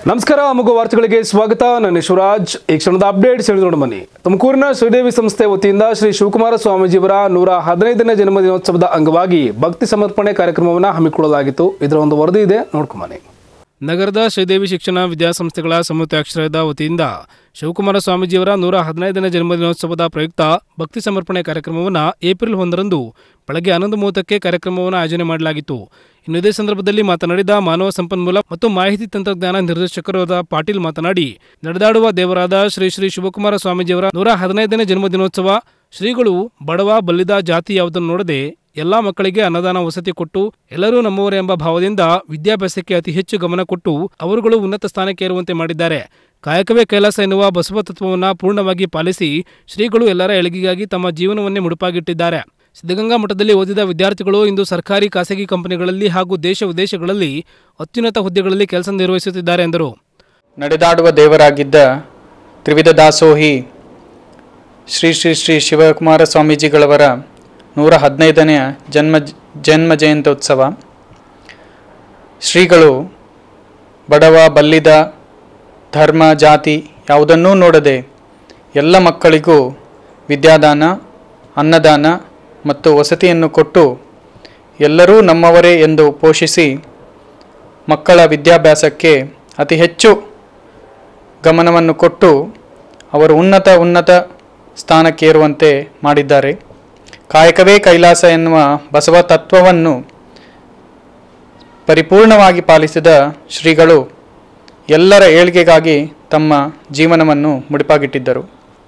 ನಮಸ್ಕಾರ ಮಗು ವಾರ್ತೆಗಳಿಗೆ ಸ್ವಾಗತ ನಾನು ಶಿವರಾಜ್ ಈ ಕ್ಷಣದ ಅಪ್ಡೇಟ್ಸ್ ಹೇಳಿದ್ರು ಬನ್ನಿ ತುಮಕೂರಿನ ಶ್ರೀದೇವಿ ಸಂಸ್ಥೆ ವತಿಯಿಂದ ಶ್ರೀ ಶಿವಕುಮಾರ ಸ್ವಾಮೀಜಿಯವರ ನೂರ ಹದಿನೈದನೇ ಜನ್ಮದಿನೋತ್ಸವದ ಅಂಗವಾಗಿ ಭಕ್ತಿ ಸಮರ್ಪಣೆ ಕಾರ್ಯಕ್ರಮವನ್ನು ಹಮ್ಮಿಕೊಳ್ಳಲಾಗಿತ್ತು ಇದರ ಒಂದು ವರದಿ ಇದೆ ನೋಡ್ಕೊಂಬನ್ನಿ ನಗರದ ಶ್ರೀದೇವಿ ಶಿಕ್ಷಣ ವಿದ್ಯಾಸಂಸ್ಥೆಗಳ ಸಂಯುಕ್ತಾಕ್ಷರದ ವತಿಯಿಂದ ಶಿವಕುಮಾರ ಸ್ವಾಮೀಜಿಯವರ ನೂರ ಹದಿನೈದನೇ ಜನ್ಮದಿನೋತ್ಸವದ ಪ್ರಯುಕ್ತ ಭಕ್ತಿ ಸಮರ್ಪಣೆ ಕಾರ್ಯಕ್ರಮವನ್ನು ಏಪ್ರಿಲ್ ಒಂದರಂದು ಬೆಳಗ್ಗೆ ಹನ್ನೊಂದು ಮೂವತ್ತಕ್ಕೆ ಕಾರ್ಯಕ್ರಮವನ್ನು ಆಯೋಜನೆ ಮಾಡಲಾಗಿತ್ತು ಇನ್ನು ಇದೇ ಸಂದರ್ಭದಲ್ಲಿ ಮಾತನಾಡಿದ ಮಾನವ ಸಂಪನ್ಮೂಲ ಮತ್ತು ಮಾಹಿತಿ ತಂತ್ರಜ್ಞಾನ ನಿರ್ದೇಶಕರಾದ ಪಾಟೀಲ್ ಮಾತನಾಡಿ ನಡೆದಾಡುವ ದೇವರಾದ ಶ್ರೀ ಶ್ರೀ ಶಿವಕುಮಾರ ಸ್ವಾಮೀಜಿಯವರ ನೂರ ಹದಿನೈದನೇ ಜನ್ಮದಿನೋತ್ಸವ ಶ್ರೀಗಳು ಬಡವ ಬಲ್ಲಿದ ಜಾತಿ ಯಾವುದನ್ನು ನೋಡದೆ ಎಲ್ಲಾ ಮಕ್ಕಳಿಗೆ ಅನ್ನದಾನ ವಸತಿ ಕೊಟ್ಟು ಎಲ್ಲರೂ ನಮ್ಮವರೇ ಎಂಬ ಭಾವದಿಂದ ವಿದ್ಯಾಭ್ಯಾಸಕ್ಕೆ ಅತಿ ಹೆಚ್ಚು ಗಮನ ಕೊಟ್ಟು ಅವರುಗಳು ಉನ್ನತ ಸ್ಥಾನಕ್ಕೆ ಏರುವಂತೆ ಮಾಡಿದ್ದಾರೆ ಕಾಯಕವೇ ಕೈಲಾಸ ಎನ್ನುವ ಬಸವ ತತ್ವವನ್ನು ಪೂರ್ಣವಾಗಿ ಪಾಲಿಸಿ ಶ್ರೀಗಳು ಎಲ್ಲರ ಏಳಿಗೆಗಾಗಿ ತಮ್ಮ ಜೀವನವನ್ನೇ ಮುಡುಪಾಗಿಟ್ಟಿದ್ದಾರೆ ಸಿದ್ಧಗಂಗಾ ಮಠದಲ್ಲಿ ಓದಿದ ವಿದ್ಯಾರ್ಥಿಗಳು ಇಂದು ಸರ್ಕಾರಿ ಖಾಸಗಿ ಕಂಪನಿಗಳಲ್ಲಿ ಹಾಗೂ ದೇಶ ವಿದೇಶಗಳಲ್ಲಿ ಅತ್ಯುನ್ನತ ಹುದ್ದೆಗಳಲ್ಲಿ ಕೆಲಸ ನಿರ್ವಹಿಸುತ್ತಿದ್ದಾರೆ ಎಂದರು ನಡೆದಾಡುವ ದೇವರಾಗಿದ್ದ ತ್ರಿವಿಧ ದಾಸೋಹಿ ಶ್ರೀ ಶ್ರೀ ಶ್ರೀ ಶಿವಕುಮಾರ ಸ್ವಾಮೀಜಿಗಳವರ ನೂರ ಹದಿನೈದನೆಯ ಜನ್ಮ ಜನ್ಮ ಜಯಂತ್ಯೋತ್ಸವ ಶ್ರೀಗಳು ಬಡವ ಬಲ್ಲಿದ ಧರ್ಮ ಜಾತಿ ಯಾವುದನ್ನೂ ನೋಡದೆ ಎಲ್ಲ ಮಕ್ಕಳಿಗೂ ವಿದ್ಯಾದಾನ ಅನ್ನದಾನ ಮತ್ತು ವಸತಿಯನ್ನು ಕೊಟ್ಟು ಎಲ್ಲರೂ ನಮ್ಮವರೇ ಎಂದು ಪೋಷಿಸಿ ಮಕ್ಕಳ ವಿದ್ಯಾಭ್ಯಾಸಕ್ಕೆ ಅತಿ ಹೆಚ್ಚು ಗಮನವನ್ನು ಕೊಟ್ಟು ಅವರು ಉನ್ನತ ಉನ್ನತ ಸ್ಥಾನಕ್ಕೇರುವಂತೆ ಮಾಡಿದ್ದಾರೆ ಕಾಯಕವೇ ಕೈಲಾಸ ಎನ್ನುವ ಬಸವ ತತ್ವವನ್ನು ಪರಿಪೂರ್ಣವಾಗಿ ಪಾಲಿಸಿದ ಶ್ರೀಗಳು ಎಲ್ಲರ ಏಳಿಗೆಗಾಗಿ ತಮ್ಮ ಜೀವನವನ್ನು ಮುಡಿಪಾಗಿಟ್ಟಿದ್ದರು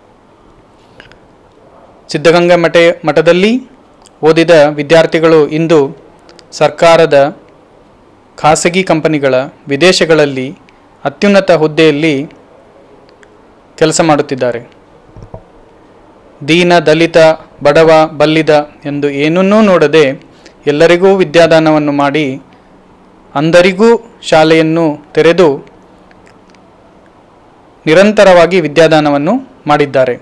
ಸಿದ್ಧಗಂಗಾ ಮಠ ಮಠದಲ್ಲಿ ಓದಿದ ವಿದ್ಯಾರ್ಥಿಗಳು ಇಂದು ಸರ್ಕಾರದ ಖಾಸಗಿ ಕಂಪನಿಗಳ ವಿದೇಶಗಳಲ್ಲಿ ಅತ್ಯುನ್ನತ ಹುದ್ದೆಯಲ್ಲಿ ಕೆಲಸ ಮಾಡುತ್ತಿದ್ದಾರೆ ದೀನ ದಲಿತ ಬಡವ ಬಲ್ಲಿದ ಎಂದು ಏನನ್ನೂ ನೋಡದೆ ಎಲ್ಲರಿಗೂ ವಿದ್ಯಾದಾನವನ್ನು ಮಾಡಿ ಅಂದರಿಗೂ ಶಾಲೆಯನ್ನು ತೆರೆದು ನಿರಂತರವಾಗಿ ವಿದ್ಯಾದಾನವನ್ನು ಮಾಡಿದ್ದಾರೆ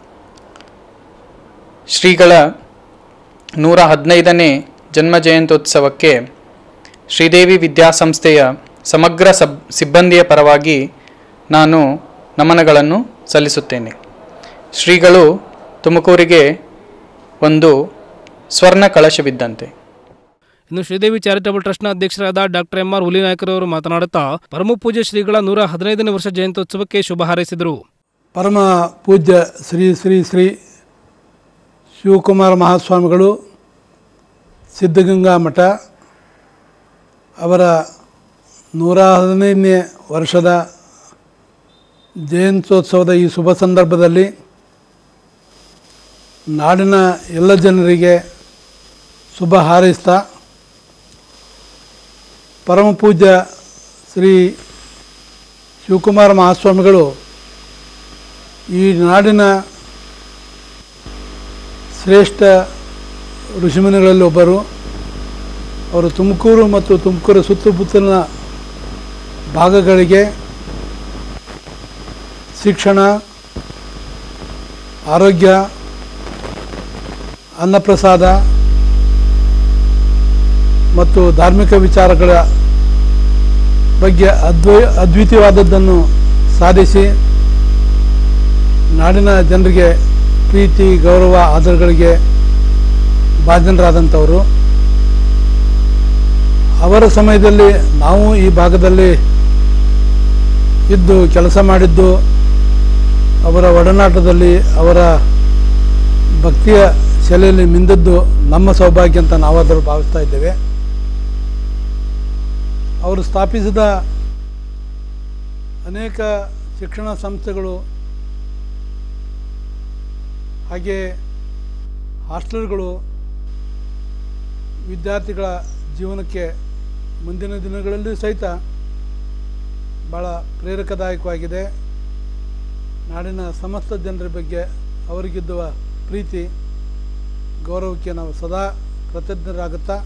ಶ್ರೀಗಳ ನೂರ ಹದಿನೈದನೇ ಜನ್ಮ ಜಯಂತ್ಯೋತ್ಸವಕ್ಕೆ ಶ್ರೀದೇವಿ ವಿದ್ಯಾಸಂಸ್ಥೆಯ ಸಮಗ್ರ ಸಬ್ ಸಿಬ್ಬಂದಿಯ ಪರವಾಗಿ ನಾನು ನಮನಗಳನ್ನು ಸಲ್ಲಿಸುತ್ತೇನೆ ಶ್ರೀಗಳು ತುಮಕೂರಿಗೆ ಒಂದು ಸ್ವರ್ಣ ಕಳಶವಿದ್ದಂತೆ ಇನ್ನು ಶ್ರೀದೇವಿ ಚಾರಿಟಬಲ್ ಟ್ರಸ್ಟ್ನ ಅಧ್ಯಕ್ಷರಾದ ಡಾಕ್ಟರ್ ಎಂ ಆರ್ ಹುಲಿನಾಯ್ಕರವರು ಮಾತನಾಡುತ್ತಾ ಪರಮ ಪೂಜ್ಯ ಶ್ರೀಗಳ ನೂರ ಹದಿನೈದನೇ ವರ್ಷ ಜಯಂತ್ಯೋತ್ಸವಕ್ಕೆ ಶುಭ ಹಾರೈಸಿದರು ಪರಮ ಪೂಜ್ಯ ಶ್ರೀ ಶ್ರೀ ಶ್ರೀ ಶಿವಕುಮಾರ ಮಹಾಸ್ವಾಮಿಗಳು ಸಿದ್ಧಗಂಗಾ ಮಠ ಅವರ ನೂರ ಹದಿನೈದನೇ ವರ್ಷದ ಜಯಂತ್ಯೋತ್ಸವದ ಈ ಶುಭ ಸಂದರ್ಭದಲ್ಲಿ ನಾಡಿನ ಎಲ್ಲ ಜನರಿಗೆ ಶುಭ ಹಾರೈಸ್ತಾ ಪರಮ ಪೂಜ್ಯ ಶ್ರೀ ಶಿವಕುಮಾರ ಮಹಾಸ್ವಾಮಿಗಳು ಈ ನಾಡಿನ ಶ್ರೇಷ್ಠ ಋಷಿಮುನಿಗಳಲ್ಲಿ ಒಬ್ಬರು ಅವರು ತುಮಕೂರು ಮತ್ತು ತುಮಕೂರು ಸುತ್ತಮುತ್ತಲಿನ ಭಾಗಗಳಿಗೆ ಶಿಕ್ಷಣ ಆರೋಗ್ಯ ಅನ್ನಪ್ರಸಾದ ಮತ್ತು ಧಾರ್ಮಿಕ ವಿಚಾರಗಳ ಬಗ್ಗೆ ಅದ್ವೈ ಅದ್ವಿತೀಯವಾದದ್ದನ್ನು ಸಾಧಿಸಿ ನಾಡಿನ ಜನರಿಗೆ ಪ್ರೀತಿ ಗೌರವ ಆದರಗಳಿಗೆ ಭಾಜನರಾದಂಥವರು ಅವರ ಸಮಯದಲ್ಲಿ ನಾವು ಈ ಭಾಗದಲ್ಲಿ ಇದ್ದು ಕೆಲಸ ಮಾಡಿದ್ದು ಅವರ ಒಡನಾಟದಲ್ಲಿ ಅವರ ಭಕ್ತಿಯ ಶೈಲಿಯಲ್ಲಿ ಮಿಂದದ್ದು ನಮ್ಮ ಸೌಭಾಗ್ಯ ಅಂತ ನಾವಾದರೂ ಭಾವಿಸ್ತಾ ಇದ್ದೇವೆ ಅವರು ಸ್ಥಾಪಿಸಿದ ಅನೇಕ ಶಿಕ್ಷಣ ಸಂಸ್ಥೆಗಳು ಹಾಗೆ ಹಾಸ್ಟೆಲ್ಗಳು ವಿದ್ಯಾರ್ಥಿಗಳ ಜೀವನಕ್ಕೆ ಮುಂದಿನ ದಿನಗಳಲ್ಲಿ ಸಹಿತ ಭಾಳ ಪ್ರೇರಕದಾಯಕವಾಗಿದೆ ನಾಡಿನ ಸಮಸ್ತ ಜನರ ಬಗ್ಗೆ ಅವರಿಗಿದ್ದುವ ಪ್ರೀತಿ ಗೌರವಕ್ಕೆ ನಾವು ಸದಾ ಕೃತಜ್ಞರಾಗುತ್ತಾ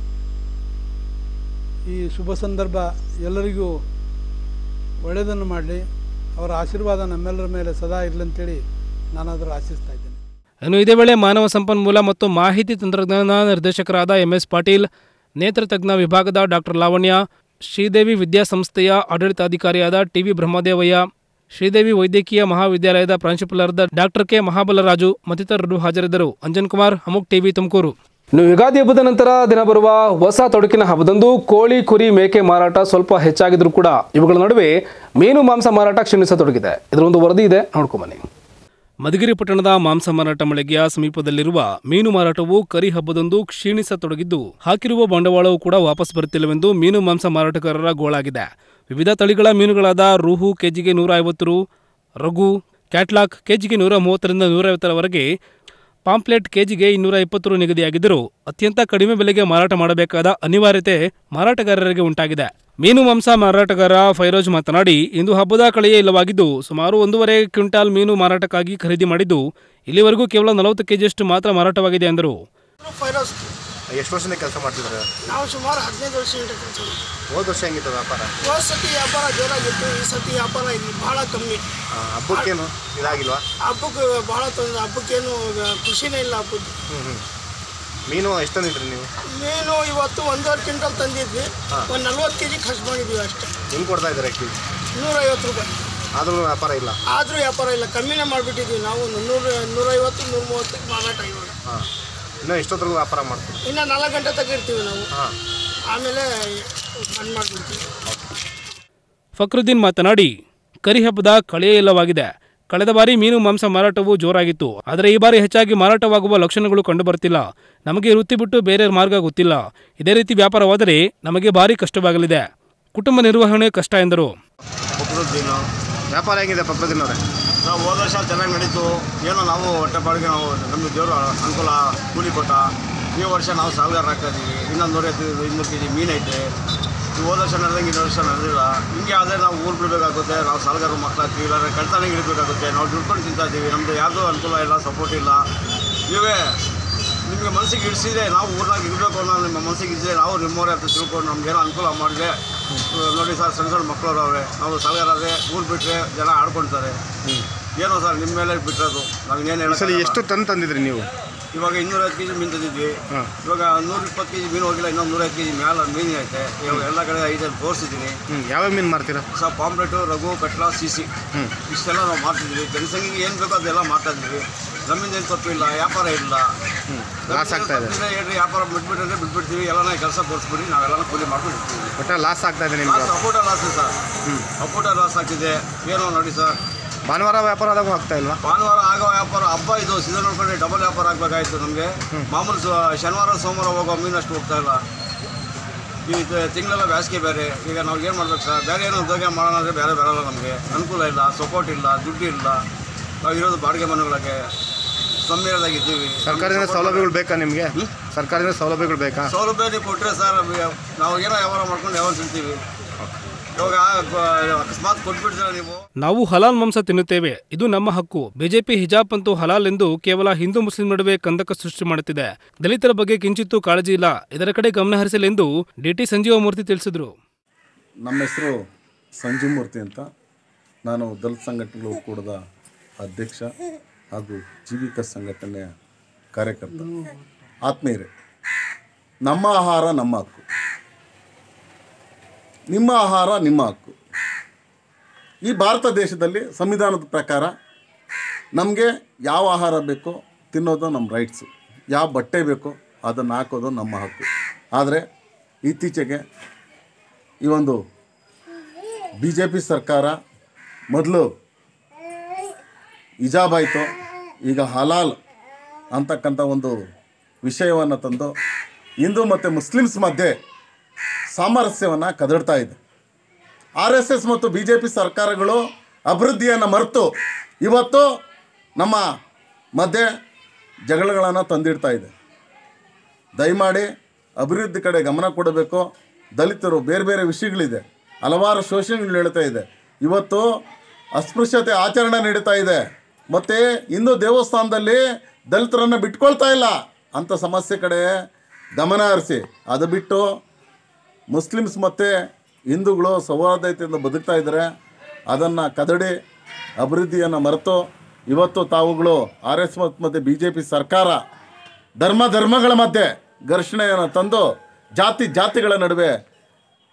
ಈ ಶುಭ ಸಂದರ್ಭ ಎಲ್ಲರಿಗೂ ಒಳ್ಳೆಯದನ್ನು ಮಾಡಲಿ ಅವರ ಆಶೀರ್ವಾದ ನಮ್ಮೆಲ್ಲರ ಮೇಲೆ ಸದಾ ಇರಲಿ ಅಂತೇಳಿ ನಾನಾದರೂ ಆಶಿಸ್ತಾ ಇದ್ದೇನೆ ಇನ್ನು ಇದೇ ವೇಳೆ ಮಾನವ ಸಂಪನ್ಮೂಲ ಮತ್ತು ಮಾಹಿತಿ ತಂತ್ರಜ್ಞಾನ ನಿರ್ದೇಶಕರಾದ ಎಂಎಸ್ ಪಾಟೀಲ್ ನೇತ್ರ ತಜ್ಞ ವಿಭಾಗದ ಡಾಕ್ಟರ್ ಲಾವಣ್ಯ ಶ್ರೀದೇವಿ ವಿದ್ಯಾಸಂಸ್ಥೆಯ ಆಡಳಿತಾಧಿಕಾರಿಯಾದ ಟಿವಿ ಬ್ರಹ್ಮದೇವಯ್ಯ ಶ್ರೀದೇವಿ ವೈದ್ಯಕೀಯ ಮಹಾವಿದ್ಯಾಲಯದ ಪ್ರಾಂಶುಪಾಲರಾದ ಡಾಕ್ಟರ್ ಕೆ ಮಹಾಬಲರಾಜು ಮತ್ತಿತರರು ಹಾಜರಿದ್ದರು ಅಂಜನ್ ಕುಮಾರ್ ಅಮುಕ್ ಟಿವಿ ತುಮಕೂರು ಇನ್ನು ಯುಗಾದಿ ಹಬ್ಬದ ನಂತರ ದಿನ ಬರುವ ಹೊಸ ತೊಡಕಿನ ಹಬ್ಬದಂದು ಕೋಳಿ ಕುರಿ ಮೇಕೆ ಮಾರಾಟ ಸ್ವಲ್ಪ ಹೆಚ್ಚಾಗಿದ್ರೂ ಕೂಡ ಇವುಗಳ ನಡುವೆ ಮೀನು ಮಾಂಸ ಮಾರಾಟ ಕ್ಷೀಣಿಸತೊಡಗಿದೆ ಇದರ ಒಂದು ವರದಿ ಇದೆ ನೋಡ್ಕೊಂಬನ್ನಿ ಮಧುಗಿರಿ ಪಟ್ಟಣದ ಮಾಂಸ ಮಾರಾಟ ಮಳಿಗೆಯ ಸಮೀಪದಲ್ಲಿರುವ ಮೀನು ಮಾರಾಟವು ಕರಿ ಹಬ್ಬದಂದು ಕ್ಷೀಣಿಸತೊಡಗಿದ್ದು ಹಾಕಿರುವ ಬಂಡವಾಳವು ಕೂಡ ವಾಪಸ್ ಬರುತ್ತಿಲ್ಲವೆಂದು ಮೀನು ಮಾಂಸ ಮಾರಾಟಗಾರರ ಗೋಳಾಗಿದೆ ವಿವಿಧ ತಳಿಗಳ ಮೀನುಗಳಾದ ರೂಹು ಕೆಜಿಗೆ ನೂರ ಐವತ್ತು ರು ರಘು ಕ್ಯಾಟ್ಲಾಕ್ ಕೆಜಿಗೆ ನೂರ ಮೂವತ್ತರಿಂದ ನೂರೈವತ್ತರವರೆಗೆ ಪಾಂಪ್ಲೆಟ್ ಕೆಜಿಗೆ ಇನ್ನೂರ ಇಪ್ಪತ್ತು ರು ನಿಗದಿಯಾಗಿದ್ದರೂ ಅತ್ಯಂತ ಕಡಿಮೆ ಬೆಲೆಗೆ ಮಾರಾಟ ಮಾಡಬೇಕಾದ ಅನಿವಾರ್ಯತೆ ಮಾರಾಟಗಾರರಿಗೆ ಉಂಟಾಗಿದೆ ಮೀನು ಮಾಂಸ ಮಾರಾಟಗಾರ ಫೈರೋಜ್ ಮಾತನಾಡಿ ಇಂದು ಹಬ್ಬದ ಕಳೆಯೇ ಇಲ್ಲವಾಗಿದ್ದು ಸುಮಾರು ಒಂದೂವರೆ ಕ್ವಿಂಟಾಲ್ ಮೀನು ಮಾರಾಟಕ್ಕಾಗಿ ಖರೀದಿ ಮಾಡಿದ್ದು ಇಲ್ಲಿವರೆಗೂ ಕೇವಲ ನಲವತ್ತು ಕೆಜಿಯಷ್ಟು ಮಾತ್ರ ಮಾರಾಟವಾಗಿದೆ ಎಂದರು ಫೈರೋಸ್ ಎಷ್ಟು ವರ್ಷದಿಂದ ಕೆಲಸ ಮಾಡ್ತಿದ್ದಾರೆ ನಾವು ಸುಮಾರು ಹದಿನೈದು ವರ್ಷದಿಂದ ಕೆಲಸ ಮಾಡ್ತೀವಿ ಹೋದ ವರ್ಷ ಹೆಂಗಿತ್ತು ವ್ಯಾಪಾರ ಹೋದ ಸತಿ ವ್ಯಾಪಾರ ಜೋರಾಗಿತ್ತು ಈ ಸತಿ ವ್ಯಾಪಾರ ಇಲ್ಲಿ ಭಾಳ ಕಮ್ಮಿ ಆ, ಹಬ್ಬಕ್ಕೇನು ಇದಾಗಿಲ್ವಾ ಹಬ್ಬಕ್ಕೆ ಭಾಳ ತೊಂದರೆ ಹಬ್ಬಕ್ಕೇನು ಖುಷಿನೇ ಇಲ್ಲ ಹಬ್ಬದ್ದು ಹ್ಞೂ ಹ್ಞೂ ಮೀನು ಎಷ್ಟು ತಂದಿದ್ರಿ ನೀವು ಮೀನು ಇವತ್ತು ಒಂದೂವರೆ ಕ್ವಿಂಟಲ್ ತಂದಿದ್ವಿ ಒಂದು ನಲ್ವತ್ತು ಕೆ ಜಿ ಖರ್ಚು ಮಾಡಿದ್ವಿ ಅಷ್ಟೇ ಹೆಂಗೆ ಕೊಡ್ತಾ ಇದ್ದಾರೆ ಕೆ ಜಿ ನೂರೈವತ್ತು ರೂಪಾಯಿ ಆದ್ರೂ ವ್ಯಾಪಾರ ಇಲ್ಲ ಆದರೂ ವ್ಯಾಪಾರ ಇಲ್ಲ ಕಮ್ಮಿನೇ ಮಾಡಿಬಿಟ್ಟಿದ್ವಿ ನಾವು ನೂರ ನೂರೈವತ್ತು ನೂರ ಮೂವತ್ತಕ್ಕೆ ಮಾರಾಟ ಇವಾಗ ಹಾಂ ಇನ್ನೂ ಎಷ್ಟೊತ್ತರೆಗೂ ವ್ಯಾಪಾರ ಮಾಡ್ತೀವಿ ಇನ್ನು ನಾಲ್ಕು ಗಂಟೆ ತೆಗಿರ್ತೀವಿ ನಾವು ಹಾಂ ಆಮೇಲೆ ಬಂದ್ ಮಾಡಿಬಿಡ್ತೀವಿ ಫಕ್ರುದ್ದೀನ್ ಮಾತನಾಡಿ ಕರಿಹಬ್ಬದ ಕಳೆಯೇ ಇಲ್ಲವಾಗಿದೆ ಕಳೆದ ಬಾರಿ ಮೀನು ಮಾಂಸ ಮಾರಾಟವು ಜೋರಾಗಿತ್ತು ಆದರೆ ಈ ಬಾರಿ ಹೆಚ್ಚಾಗಿ ಮಾರಾಟವಾಗುವ ಲಕ್ಷಣಗಳು ಕಂಡುಬರುತ್ತಿಲ್ಲ ನಮಗೆ ವೃತ್ತಿ ಬಿಟ್ಟು ಬೇರೆ ಮಾರ್ಗ ಗೊತ್ತಿಲ್ಲ ಇದೇ ರೀತಿ ವ್ಯಾಪಾರವಾದರೆ ನಮಗೆ ಭಾರಿ ಕಷ್ಟವಾಗಲಿದೆ ಕುಟುಂಬ ನಿರ್ವಹಣೆ ಕಷ್ಟ ಎಂದರು ಪಕ್ರದ್ದೀನು ವ್ಯಾಪಾರ ಹೇಗಿದೆ ಪಕ್ಕದಿನವ್ರೆ ನಾವು ಹೋದ ವರ್ಷ ಚೆನ್ನಾಗಿ ನಡೀತು ಏನೋ ನಾವು ಹೊಟ್ಟೆ ಪಾಡಿಗೆ ನಾವು ನಮಗೆ ದೇವರು ಅನುಕೂಲ ಕೂಲಿ ಕೊಟ್ಟ ಈ ವರ್ಷ ನಾವು ಸಾಲಗಾರ ಹಾಕ್ತಾ ಇದ್ದೀವಿ ಇನ್ನೊಂದು ನೂರ ಇನ್ನೂರು ಕೆ ಜಿ ಮೀನು ಐತೆ ಈ ಹೋದ ವರ್ಷ ನಡೆದಂಗೆ ಇನ್ನೊಂದು ವರ್ಷ ನಡೆದಿಲ್ಲ ಹಿಂಗೆ ಆದರೆ ನಾವು ಊರು ಬಿಡಬೇಕಾಗುತ್ತೆ ನಾವು ಸಾಲಗಾರ ಮಕ್ಕಳಾಗ್ತೀವಿ ಇಲ್ಲಾಂದ್ರೆ ಕಳ್ತನಿಗೆ ಇಡಬೇಕಾಗುತ್ತೆ ನಾವು ದುಡ್ಕೊಂಡು ತಿಂತಾ ಇದ್ದೀವಿ ನಮ್ಮದು ಯಾವುದೂ ಅನುಕೂಲ ಇಲ್ಲ ಸಪೋರ್ಟ್ ಇಲ್ಲ ನೀವೇ ನಿಮಗೆ ಮನಸ್ಸಿಗೆ ಇಡಿಸಿದ್ರೆ ನಾವು ಊರಿನಾಗ ಇರಬೇಕು ಅನ್ನೋ ನಿಮ್ಮ ಮನಸ್ಸಿಗೆ ಇದ್ದರೆ ನಾವು ನಿಮ್ಮವರೇ ಅಂತ ತಿಳ್ಕೊಂಡು ನಮಗೇನೋ ಅನುಕೂಲ ಮಾಡಿದೆ ನೋಡಿ ಸರ್ ಸಣ್ಣ ಸಣ್ಣ ಮಕ್ಕಳು ಅವ್ರೆ ನಾವು ಸಾಲಗಾರಾದ್ರೆ ಊರು ಬಿಟ್ಟರೆ ಜನ ಆಡ್ಕೊಳ್ತಾರೆ ಏನೋ ಸರ್ ನಿಮ್ಮ ಮೇಲೆ ಬಿಟ್ಟಿರೋದು ನಾವೇನು ಈ ಸಲ ಹೇಳಿ ಎಷ್ಟು ಟನ್ ತಂದಿದ್ರಿ ನೀವು ಇವಾಗ ಇನ್ನೂರೈವತ್ತು ಕೆ ಜಿ ಮೀನು ತಂದಿದ್ವಿ ಹಾಂ ಇವಾಗ ನೂರ ಇಪ್ಪತ್ತು ಕೆ ಜಿ ಮೀನು ಹೋಗಿಲ್ಲ ಇನ್ನೊಂದು ನೂರೈವತ್ತು ಕೆ ಜಿ ಮ್ಯಾಲ ಮೀನು ಐತೆ ಇವಾಗ ಎಲ್ಲ ಕಡೆ ಐದೈದು ತೋರಿಸಿದ್ದೀನಿ ಹ್ಞೂ ಯಾವ್ಯಾವ ಮೀನು ಮಾರ್ತೀರಾ ಸರ್ ಪಾಂಪ್ಲೆಟು ರಘು ಕಟ್ಲಾ ಸಿಸಿ ಹ್ಞೂ ಇಷ್ಟೆಲ್ಲ ನಾವು ಮಾಡ್ತಿದ್ವಿ ಜನಸಂಖ್ಯೆಗೆ ಏನು ಬೇಕೋ ಅದೆಲ್ಲ ಮಾಡ್ತಾ ಇದ್ವಿ ನಮ್ಮಿಂದ ಏನು ತಪ್ಪಿಲ್ಲ ವ್ಯಾಪಾರ ಇಲ್ಲ ಹ್ಞೂ ಲಾಸ್ ಆಗ್ತಾ ಇದೆ ತಪ್ಪಿದ್ರೆ ಹೇಳ್ರಿ ವ್ಯಾಪಾರ ಬಿಟ್ಬಿಟ್ರೆ ಬಿಟ್ಬಿಡ್ತೀವಿ ಎಲ್ಲನ ಕೆಲಸ ಕೊಡಿಸ್ಬಿಡಿ ನಾವೆಲ್ಲ ಕೂಲಿ ಮಾಡ್ಕೊಂಡು ಇರ್ತೀವಿ ಒಟ್ಟ ಲಾಸ್ ಆಗ್ತಾ ಇದೆ ನಿಮ್ಗೆ ಲಾಸ್ ಅಪೋಟ ಲಾಸ್ ಸರ್ ಅಪೋಟ ಲಾಸ್ ಆಗ್ತಿದೆ ಏನೋ ನೋಡಿ ಸರ್ ಭಾನುವಾರ ವ್ಯಾಪಾರ ಆದಾಗ ಆಗ್ತಾ ಇಲ್ವಾ ಭಾನುವಾರ ಆಗೋ ವ್ಯಾಪಾರ ಹಬ್ಬ ಇದು ಸೀಸನ್ ನೋಡ್ಕೊಂಡ್ರೆ ಡಬಲ್ ವ್ಯಾಪಾರ ಆಗಬೇಕಾಯ್ತು ನಮಗೆ ಮಾಮೂಲು ಸ- ಶನಿವಾರ ಸೋಮವಾರ ಹೋಗೋ ಮೀನು ಅಷ್ಟು ಹೋಗ್ತಾ ಇಲ್ಲ ಈ ತ- ತಿಂಗಳೆಲ್ಲ ಬೇಸಿಗೆ ಬೇರೆ ಈಗ ನಾವು ಏನು ಮಾಡ್ಬೇಕು ಸರ್ ಬೇರೆ ಏನೋ ಉದ್ಯೋಗ ಮಾಡೋಣ ಅಂದರೆ ಬೇರೆ ಬರಲ್ಲ ನಮಗೆ ಅನುಕೂಲ ಇಲ್ಲ ಸಪೋರ್ಟ್ ಇಲ್ಲ ದುಡ್ಡು ಇಲ್ಲ ನಾವು ಇರೋದು ಬಾಡಿಗೆ ಮನೆಗಳಿಗೆ ಸೊಮ್ಮೆದಾಗಿದ್ದೀವಿ ಸರ್ಕಾರದಿಂದ ಸೌಲಭ್ಯಗಳು ಬೇಕಾ ನಿಮಗೆ ಸರ್ಕಾರದಿಂದ ಸೌಲಭ್ಯಗಳು ಬೇಕಾ ಸೌಲಭ್ಯ ನೀವು ಕೊಟ್ಟರೆ ಸರ್ ನಾವು ಏನೋ ವ್ಯವಹಾರ ಮಾಡ್ಕೊಂಡು ಯಾವಾಗ ತಿಂತೀವಿ ಇವಾಗ ಆ, ಅಕಸ್ಮಾತ್ ಕೊಟ್ಬಿಡ್ತೀರ ನೀವು ನಾವು ಹಲಾಲ್ ಮಾಂಸ ತಿನ್ನುತ್ತೇವೆ ಇದು ನಮ್ಮ ಹಕ್ಕು ಬಿಜೆಪಿ ಹಿಜಾಬ್ ಅಂತೂ ಹಲಾಲ್ ಎಂದು ಕೇವಲ ಹಿಂದೂ ಮುಸ್ಲಿಂ ನಡುವೆ ಕಂದಕ ಸೃಷ್ಟಿ ಮಾಡುತ್ತಿದೆ ದಲಿತರ ಬಗ್ಗೆ ಕಿಂಚಿತ್ತೂ ಕಾಳಜಿ ಇಲ್ಲ ಇದರ ಕಡೆ ಗಮನ ಹರಿಸಲೆಂದು ಡಿಟಿ ಸಂಜೀವಮೂರ್ತಿ ತಿಳಿಸಿದರು ನಮ್ಮ ಹೆಸರು ಸಂಜುಮೂರ್ತಿ ಅಂತ ನಾನು ದಲಿತ ಸಂಘಟನೆಗಳ ಒಕ್ಕೂಟದ ಅಧ್ಯಕ್ಷ ಹಾಗೂ ಜೀವಿಕ ಸಂಘಟನೆಯ ಕಾರ್ಯಕರ್ತ ಆತ್ಮೀಯರೇ ನಮ್ಮ ಆಹಾರ ನಮ್ಮ ಹಕ್ಕು ನಿಮ್ಮ ಆಹಾರ ನಿಮ್ಮ ಹಕ್ಕು ಈ ಭಾರತ ದೇಶದಲ್ಲಿ ಸಂವಿಧಾನದ ಪ್ರಕಾರ ನಮಗೆ ಯಾವ ಆಹಾರ ಬೇಕೋ ತಿನ್ನೋದು ನಮ್ಮ ರೈಟ್ಸು ಯಾವ ಬಟ್ಟೆ ಬೇಕೋ ಅದನ್ನು ಹಾಕೋದು ನಮ್ಮ ಹಕ್ಕು ಆದರೆ ಇತ್ತೀಚೆಗೆ ಈ ಒಂದು ಬಿ ಜೆ ಪಿ ಸರ್ಕಾರ ಮೊದಲು ಹಿಜಾಬ್ ಆಯಿತು ಈಗ ಹಲಾಲ್ ಅಂತಕ್ಕಂಥ ಒಂದು ವಿಷಯವನ್ನು ತಂದು ಹಿಂದೂ ಮತ್ತು ಮುಸ್ಲಿಮ್ಸ್ ಮಧ್ಯೆ ಸಾಮರಸ್ಯವನ್ನು ಕದಡ್ತಾ ಇದೆ ಆರ್ ಎಸ್ ಎಸ್ ಮತ್ತು ಬಿ ಜೆ ಪಿ ಸರ್ಕಾರಗಳು ಅಭಿವೃದ್ಧಿಯನ್ನು ಮರೆತು ಇವತ್ತು ನಮ್ಮ ಮಧ್ಯೆ ಜಗಳಗಳನ್ನು ತಂದಿಡ್ತಾ ಇದೆ ದಯಮಾಡಿ ಅಭಿವೃದ್ಧಿ ಕಡೆ ಗಮನ ಕೊಡಬೇಕು ದಲಿತರು ಬೇರೆ ಬೇರೆ ವಿಷಯಗಳಿದೆ ಹಲವಾರು ಶೋಷಣೆಗಳು ನಡೀತಾ ಇದೆ ಇವತ್ತು ಅಸ್ಪೃಶ್ಯತೆ ಆಚರಣೆ ನಡೀತಾ ಇದೆ ಮತ್ತು ಹಿಂದೂ ದೇವಸ್ಥಾನದಲ್ಲಿ ದಲಿತರನ್ನು ಬಿಟ್ಕೊಳ್ತಾ ಇಲ್ಲ ಅಂಥ ಸಮಸ್ಯೆ ಕಡೆ ಗಮನ ಹರಿಸಿ ಅದು ಬಿಟ್ಟು ಮುಸ್ಲಿಮ್ಸ್ ಮತ್ತು ಹಿಂದೂಗಳು ಸೌಹಾರ್ದತೆಯಿಂದ ಬದುಕ್ತಾ ಇದ್ದಾರೆ ಅದನ್ನು ಕದಡಿ ಅಭಿವೃದ್ಧಿಯನ್ನು ಮರೆತು ಇವತ್ತು ತಾವುಗಳು ಆರ್ ಎಸ್ ಮತ್ತು ಬಿ ಜೆ ಪಿ ಸರ್ಕಾರ ಧರ್ಮ ಧರ್ಮಗಳ ಮಧ್ಯೆ ಘರ್ಷಣೆಯನ್ನು ತಂದು ಜಾತಿ ಜಾತಿಗಳ ನಡುವೆ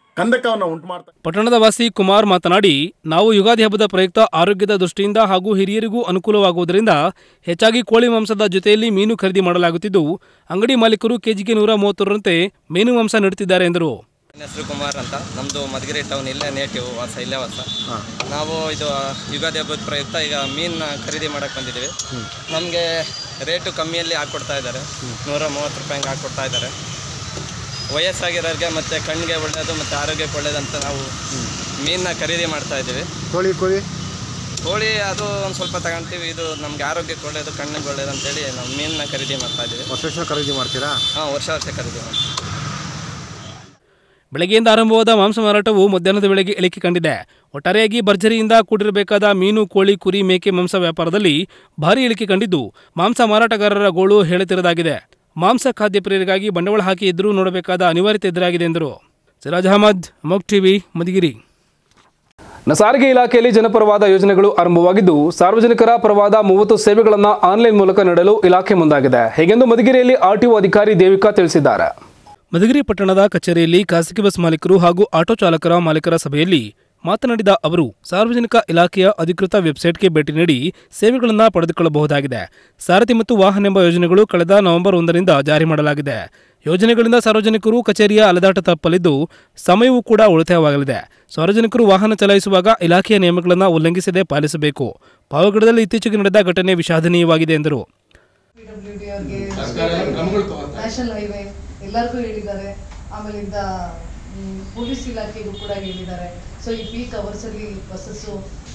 ಕಂದಕವನ್ನು ಉಂಟು ಮಾಡ್ತಾ ಪಟ್ಟಣದ ವಾಸಿ ಕುಮಾರ್ ಮಾತನಾಡಿ ನಾವು ಯುಗಾದಿ ಹಬ್ಬದ ಪ್ರಯುಕ್ತ ಆರೋಗ್ಯದ ದೃಷ್ಟಿಯಿಂದ ಹಾಗೂ ಹಿರಿಯರಿಗೂ ಅನುಕೂಲವಾಗುವುದರಿಂದ ಹೆಚ್ಚಾಗಿ ಕೋಳಿ ಮಾಂಸದ ಜೊತೆಯಲ್ಲಿ ಮೀನು ಖರೀದಿ ಮಾಡಲಾಗುತ್ತಿದ್ದು ಅಂಗಡಿ ಮಾಲೀಕರು ಕೆಜಿಗೆ ನೂರ ಮೂವತ್ತರಂತೆ ಮೀನು ಮಾಂಸ ನೀಡುತ್ತಿದ್ದಾರೆ ಎಂದರು ನನ್ನ ಹೆಸರು ಕುಮಾರ್ ಅಂತ ನಮ್ಮದು ಮಧುಗಿರಿ ಟೌನ್ ಇಲ್ಲೇ ನೇಟಿವ್ ವಾಸ ಇಲ್ಲೇ ವಾಸ ನಾವು ಇದು ಯುಗಾದಿ ಹಬ್ಬದ ಪ್ರಯುಕ್ತ ಈಗ ಮೀನ್ನ ಖರೀದಿ ಮಾಡಕ್ಕೆ ಬಂದಿದ್ದೀವಿ ನಮಗೆ ರೇಟು ಕಮ್ಮಿಯಲ್ಲಿ ಹಾಕ್ಕೊಡ್ತಾ ಇದ್ದಾರೆ ನೂರ ಮೂವತ್ತು ರೂಪಾಯಿ ಹಂಗೆ ಹಾಕ್ಕೊಡ್ತಾ ಇದ್ದಾರೆ ವಯಸ್ಸಾಗಿರೋರಿಗೆ ಮತ್ತು ಕಣ್ಣಿಗೆ ಒಳ್ಳೆಯದು ಮತ್ತು ಆರೋಗ್ಯಕ್ಕೆ ಒಳ್ಳೆಯದಂತ ನಾವು ಮೀನನ್ನ ಖರೀದಿ ಮಾಡ್ತಾ ಇದ್ದೀವಿ ಕೋಳಿ ಕೋಳಿ ಕೋಳಿ ಅದು ಒಂದು ಸ್ವಲ್ಪ ತಗೊಳ್ತೀವಿ ಇದು ನಮಗೆ ಆರೋಗ್ಯಕ್ಕೆ ಒಳ್ಳೆಯದು ಕಣ್ಣಿಗೆ ಒಳ್ಳೆಯದು ಅಂತೇಳಿ ನಾವು ಮೀನನ್ನ ಖರೀದಿ ಮಾಡ್ತಾ ಇದ್ದೀವಿ ವರ್ಷ ವರ್ಷ ಖರೀದಿ ಮಾಡ್ತೀರಾ ಹಾಂ ವರ್ಷ ವರ್ಷ ಖರೀದಿ ಮಾಡ್ತೀವಿ ಬೆಳಗ್ಗೆಯಿಂದ ಆರಂಭವಾದ ಮಾಂಸ ಮಾರಾಟವು ಮಧ್ಯಾಹ್ನದ ವೇಳೆಗೆ ಇಳಿಕೆ ಕಂಡಿದೆ ಒಟ್ಟಾರೆಯಾಗಿ ಭರ್ಜರಿಯಿಂದ ಕೂಡಿರಬೇಕಾದ ಮೀನು ಕೋಳಿ ಕುರಿ ಮೇಕೆ ಮಾಂಸ ವ್ಯಾಪಾರದಲ್ಲಿ ಭಾರಿ ಇಳಿಕೆ ಕಂಡಿದ್ದು ಮಾಂಸ ಮಾರಾಟಗಾರರ ಗೋಳು ಹೇಳುತ್ತಿರದಾಗಿದೆ ಮಾಂಸ ಖಾದ್ಯ ಪ್ರಿಯರಿಗಾಗಿ ಬಂಡವಾಳ ಹಾಕಿ ಎದುರು ನೋಡಬೇಕಾದ ಅನಿವಾರ್ಯತೆ ಎದುರಾಗಿದೆ ಎಂದರು ಸಿರಾಜ್ ಅಹಮದ್ ಅಮೋಕ್ ಟಿವಿ ಮಧುಗಿರಿ ನ ಸಾರಿಗೆ ಇಲಾಖೆಯಲ್ಲಿ ಜನಪರವಾದ ಯೋಜನೆಗಳು ಆರಂಭವಾಗಿದ್ದು ಸಾರ್ವಜನಿಕರ ಪರವಾದ ಮೂವತ್ತು ಸೇವೆಗಳನ್ನು ಆನ್ಲೈನ್ ಮೂಲಕ ನೀಡಲು ಇಲಾಖೆ ಮುಂದಾಗಿದೆ ಹೀಗೆಂದು ಮಧುಗಿರಿಯಲ್ಲಿ ಆರ್ಟಿಒ ಅಧಿಕಾರಿ ದೇವಿಕಾ ತಿಳಿಸಿದ್ದಾರೆ ಮಧುಗಿರಿ ಪಟ್ಟಣದ ಕಚೇರಿಯಲ್ಲಿ ಖಾಸಗಿ ಬಸ್ ಮಾಲೀಕರು ಹಾಗೂ ಆಟೋ ಚಾಲಕರ ಮಾಲೀಕರ ಸಭೆಯಲ್ಲಿ ಮಾತನಾಡಿದ ಅವರು ಸಾರ್ವಜನಿಕ ಇಲಾಖೆಯ ಅಧಿಕೃತ ವೆಬ್ಸೈಟ್ಗೆ ಭೇಟಿ ನೀಡಿ ಸೇವೆಗಳನ್ನು ಪಡೆದುಕೊಳ್ಳಬಹುದಾಗಿದೆ ಸಾರಥಿ ಮತ್ತು ವಾಹನ ಎಂಬ ಯೋಜನೆಗಳು ಕಳೆದ ನವೆಂಬರ್ ಒಂದರಿಂದ ಜಾರಿ ಮಾಡಲಾಗಿದೆ ಯೋಜನೆಗಳಿಂದ ಸಾರ್ವಜನಿಕರು ಕಚೇರಿಯ ಅಲೆದಾಟ ತಪ್ಪಲಿದ್ದು ಸಮಯವೂ ಕೂಡ ಉಳಿತಾಯವಾಗಲಿದೆ ಸಾರ್ವಜನಿಕರು ವಾಹನ ಚಲಾಯಿಸುವಾಗ ಇಲಾಖೆಯ ನಿಯಮಗಳನ್ನು ಉಲ್ಲಂಘಿಸದೆ ಪಾಲಿಸಬೇಕು ಪಾವಗಡದಲ್ಲಿ ಇತ್ತೀಚೆಗೆ ನಡೆದ ಘಟನೆ ವಿಷಾದನೀಯವಾಗಿದೆ ಎಂದರು ನ್ಯಾಷನಲ್ ಹೈವೇ ಎಲ್ಲರಿಗೂ ಹೇಳಿದ್ದಾರೆ ಆಮೇಲಿಂದ ಮ್, ಪೊಲೀಸ್ ಇಲಾಖೆಗೂ ಕೂಡ ಹೇಳಿದ್ದಾರೆ ಸೊ ಈ ಪೀಕ್ ಅವರ್ಸಲ್ಲಿ ಬಸ್ಸಸ್ಸು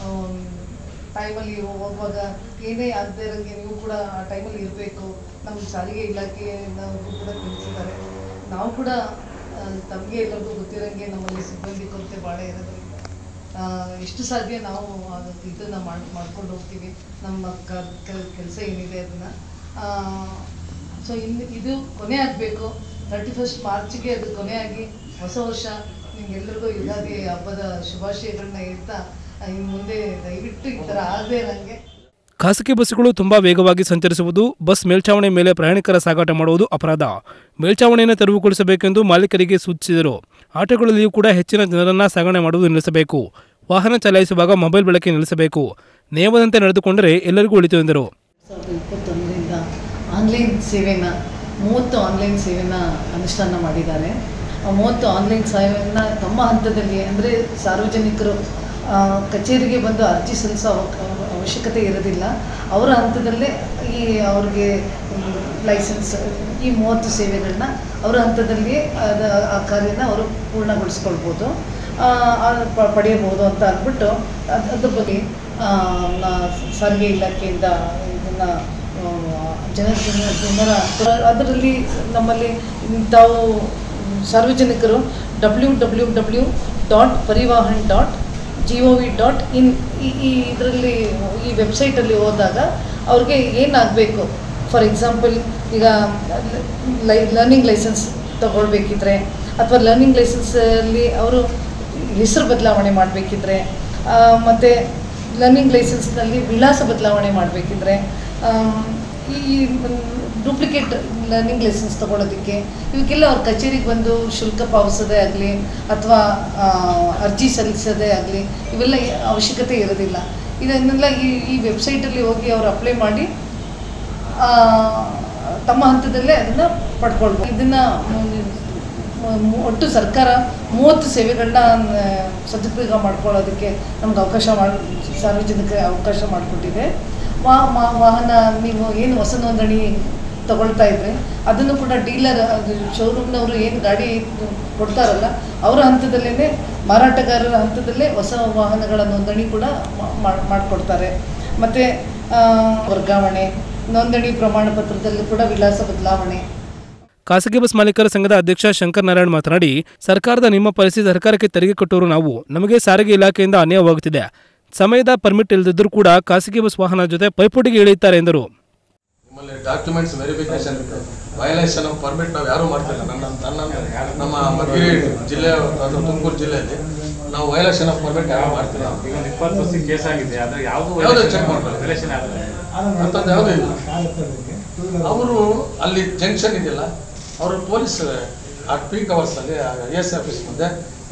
ಟೈಮಲ್ಲಿ ಹೋಗುವಾಗ ಏನೇ ಆಗದೇ ಇರೋಂಗೆ ನೀವು ಕೂಡ ಆ ಟೈಮಲ್ಲಿ ಇರಬೇಕು ನಮ್ಮ ಸಾರಿಗೆ ಇಲಾಖೆಯವ್ರಿಗೂ ಕೂಡ ತಿಳಿಸಿದ್ದಾರೆ ನಾವು ಕೂಡ ತಮಗೆ ಎಲ್ಲರಿಗೂ ಗೊತ್ತಿರೋಂಗೆ ನಮ್ಮಲ್ಲಿ ಸಿಬ್ಬಂದಿ ಕೊರತೆ ಭಾಳ ಇರೋದ್ರಿಂದ ಆ, ಎಷ್ಟು ಸಾಧ್ಯ ನಾವು ಅದಕ್ಕೆ ಇದನ್ನು ಮಾಡಿ ಮಾಡ್ಕೊಂಡು ಹೋಗ್ತೀವಿ ನಮ್ಮ ಕೆಲಸ ಏನಿದೆ ಅದನ್ನು ಸೊ ಇನ್ನು ಇದು ಕೊನೆ ಆಗಬೇಕು ತರ್ಟಿ ಫಸ್ಟ್ ಮಾರ್ಚ್ಗೆ ಅದು ಕೊನೆ ಆಗಿ ಹೊಸ ವರ್ಷ ನಿಮ್ಗೆಲ್ರಿಗೂ ಯುಗಾದಿ ಹಬ್ಬದ ಶುಭಾಶಯಗಳನ್ನ ಹೇಳ್ತಾ ಆ, ಇನ್ನು ಮುಂದೆ ದಯವಿಟ್ಟು ಈ ಥರ ಆಗದೆ ಇರೋಂಗೆ ಖಾಸಗಿ ಬಸ್ಸುಗಳು ತುಂಬಾ ವೇಗವಾಗಿ ಸಂಚರಿಸುವುದು ಬಸ್ ಮೇಲ್ಛಾವಣಿ ಮೇಲೆ ಪ್ರಯಾಣಿಕರ ಸಾಗಾಟ ಮಾಡುವುದು ಅಪರಾಧ ಮೇಲ್ಛಾವಣಿಯನ್ನು ತೆರವುಗೊಳಿಸಬೇಕೆಂದು ಮಾಲೀಕರಿಗೆ ಸೂಚಿಸಿದರು ಆಟೋಗಳಲ್ಲಿಯೂ ಕೂಡ ಹೆಚ್ಚಿನ ಜನರನ್ನ ಸಾಗಣೆ ಮಾಡುವುದು ನಿಲ್ಲಿಸಬೇಕು ವಾಹನ ಚಲಾಯಿಸುವಾಗ ಮೊಬೈಲ್ ಬಳಕೆ ನಿಲ್ಲಿಸಬೇಕು ನಿಯಮದಂತೆ ನಡೆದುಕೊಂಡರೆ ಎಲ್ಲರಿಗೂ ಉಳಿತು ಎಂದರು ಸಾವಿರದ ಇಪ್ಪತ್ತೊಂದರಿಂದ ಆನ್ಲೈನ್ ಸೇವೆನ ಮೂವತ್ತು ಆನ್ಲೈನ್ ಸೇವೆನ ಅನುಷ್ಠಾನ ಮಾಡಿದ್ದಾರೆ ಆ ಮೂವತ್ತು ಆನ್ಲೈನ್ ಸೇವೆಯನ್ನು ತಮ್ಮ ಹಂತದಲ್ಲಿ ಅಂದರೆ ಸಾರ್ವಜನಿಕರು ಆ, ಕಚೇರಿಗೆ ಬಂದು ಅರ್ಜಿ ಸಲ್ಲಿಸೋ ಅವ- ಅವಶ್ಯಕತೆ ಇರೋದಿಲ್ಲ ಅವರ ಹಂತದಲ್ಲೇ ಈ ಅವ್ರಿಗೆ ಲೈಸೆನ್ಸ್ ಈ ಮೂವತ್ತು ಸೇವೆಗಳನ್ನ ಅವರ ಹಂತದಲ್ಲಿ ಅದ ಆ ಕಾರ್ಯನ ಅವರು ಪೂರ್ಣಗೊಳಿಸ್ಕೊಳ್ಬೋದು ಆ, ಆ ಪ- ಪಡೆಯಬಹುದು ಅಂತ ಅಂದ್ಬಿಟ್ಟು ಅದ್- ಅದ್ರ ಬಗ್ಗೆ ಆ, ನಾ- ಸಾರಿಗೆ ಇಲಾಖೆಯಿಂದ ಇದನ್ನು ಜನ ಜನ ಜನರ ಅದರಲ್ಲಿ ನಮ್ಮಲ್ಲಿ ತಾವು ಸಾರ್ವಜನಿಕರು W W W dot Parivahan dot G O V dot in ಈ ಇದರಲ್ಲಿ ಈ ವೆಬ್ಸೈಟಲ್ಲಿ ಹೋದಾಗ ಅವ್ರಿಗೆ ಏನಾಗಬೇಕು ಫಾರ್ ಎಕ್ಸಾಂಪಲ್ ಈಗ ಲೈ ಲರ್ನಿಂಗ್ ಲೈಸೆನ್ಸ್ ತಗೊಳ್ಬೇಕಿದ್ರೆ ಅಥವಾ ಲರ್ನಿಂಗ್ ಲೈಸೆನ್ಸಲ್ಲಿ ಅವರು ಹೆಸರು ಬದಲಾವಣೆ ಮಾಡಬೇಕಿದ್ರೆ ಮತ್ತು ಲರ್ನಿಂಗ್ ಲೈಸೆನ್ಸ್ನಲ್ಲಿ ವಿಳಾಸ ಬದಲಾವಣೆ ಮಾಡಬೇಕಿದ್ರೆ ಈ ಡೂಪ್ಲಿಕೇಟ್ ಲರ್ನಿಂಗ್ ಲೈಸೆನ್ಸ್ ತೊಗೊಳೋದಕ್ಕೆ ಇವಕ್ಕೆಲ್ಲ ಅವ್ರ ಕಚೇರಿಗೆ ಬಂದು ಶುಲ್ಕ ಪಾವತಿಸೋದೇ ಆಗಲಿ ಅಥವಾ ಅರ್ಜಿ ಸಲ್ಲಿಸೋದೇ ಆಗಲಿ ಇವೆಲ್ಲ ಅವಶ್ಯಕತೆ ಇರೋದಿಲ್ಲ ಇದನ್ನೆಲ್ಲ ಈ ಈ ವೆಬ್ಸೈಟಲ್ಲಿ ಹೋಗಿ ಅವ್ರು ಅಪ್ಲೈ ಮಾಡಿ ಆ, ತಮ್ಮ ಹಂತದಲ್ಲೇ ಅದನ್ನು ಪಡ್ಕೊಳ್ಬೋದು ಇದನ್ನು ಒಟ್ಟು ಸರ್ಕಾರ ಮೂವತ್ತು ಸೇವೆಗಳನ್ನ ಸದುಪಯೋಗ ಮಾಡ್ಕೊಳ್ಳೋದಕ್ಕೆ ನಮ್ಗೆ ಅವಕಾಶ ಮಾಡಿ ಸಾರ್ವಜನಿಕ ಅವಕಾಶ ಮಾಡಿಕೊಟ್ಟಿದೆ ವಾ ಮಾ- ವಾಹನ ನೀವು ಏನು ಹೊಸ ನೋಂದಣಿ ತಗೊಳ್ತಾ ಇದ್ರೆ ಅದನ್ನು ಕೂಡ ಡೀಲರ್ ಶೋರೂಮ್ನವರು ಏನು ಗಾಡಿ ಕೊಡ್ತಾರಲ್ಲ ಅವರ ಹಂತದಲ್ಲೇ ಮಾರಾಟಗಾರರ ಹಂತದಲ್ಲೇ ಹೊಸ ವಾಹನಗಳ ನೋಂದಣಿ ಕೂಡ ಮಾ- ಮಾಡಿಕೊಡ್ತಾರೆ ಮತ್ತು ವರ್ಗಾವಣೆ ನೋಂದಣಿ ಪ್ರಮಾಣ ಪತ್ರದಲ್ಲಿ ಕೂಡ ವಿಳಾಸ ಬದಲಾವಣೆ ಖಾಸಗಿ ಬಸ್ ಮಾಲೀಕರ ಸಂಘದ ಅಧ್ಯಕ್ಷ ಶಂಕರ್ ನಾರಾಯಣ್ ಮಾತನಾಡಿ ಸರ್ಕಾರದ ನಿಮ್ಮ ಪಾಲಿಸಿ ಸರ್ಕಾರಕ್ಕೆ ತೆರಿಗೆ ಕೊಟ್ಟವರು ನಾವು ನಮಗೆ ಸಾರಿಗೆ ಇಲಾಖೆಯಿಂದ ಅನ್ಯಾಯವಾಗುತ್ತಿದೆ ಸಮಯದ ಪರ್ಮಿಟ್ ಇಲ್ಲದಿದ್ದರೂ ಕೂಡ ಖಾಸಗಿ ಬಸ್ ವಾಹನ ಜೊತೆ ಪೈಪೋಟಿಗೆ ಇಳಿಯುತ್ತಾರೆ ಎಂದರು ನಿಮ್ಮಲ್ಲಿ documents verification violation of permit ನಾವು ಯಾರೂ ಮಾಡ್ತಿಲ್ಲ ನನ್ನ ನನ್ನ ನಮ್ಮ ಮಧುಗಿರಿ ಜಿಲ್ಲೆ ಅಥವಾ ತುಮಕೂರು ಜಿಲ್ಲೆಯಲ್ಲಿ ನಾವು ವಯಲೇಷನ್ ಆಫ್ ಪರ್ಮಿಟ್ ಯಾರು ಮಾಡ್ತಿಲ್ಲ ಈಗ ಒಂದು ಇಪ್ಪತ್ತು ವರ್ಷ ಕೇಸ್ ಆಗಿದೆ ಅದು ಯಾವುದು ಯಾವುದೋ ಚೆಕ್ ಮಾಡ್ತಾರೆ ರಿಲೇಷನ್ ಆಗಿದೆ ಅಂಥದ್ದು ಯಾವುದೂ ಇಲ್ಲ ಅವರು ಅಲ್ಲಿ ಜಂಕ್ಷನ್ ಇದೆಯಲ್ಲ ಅವರು ಪೊಲೀಸ್ ಆ ಪೀಕ್ ಅವರ್ಸಲ್ಲಿ ಎಸ್ ಆಫೀಸ್ ಮುಂದೆ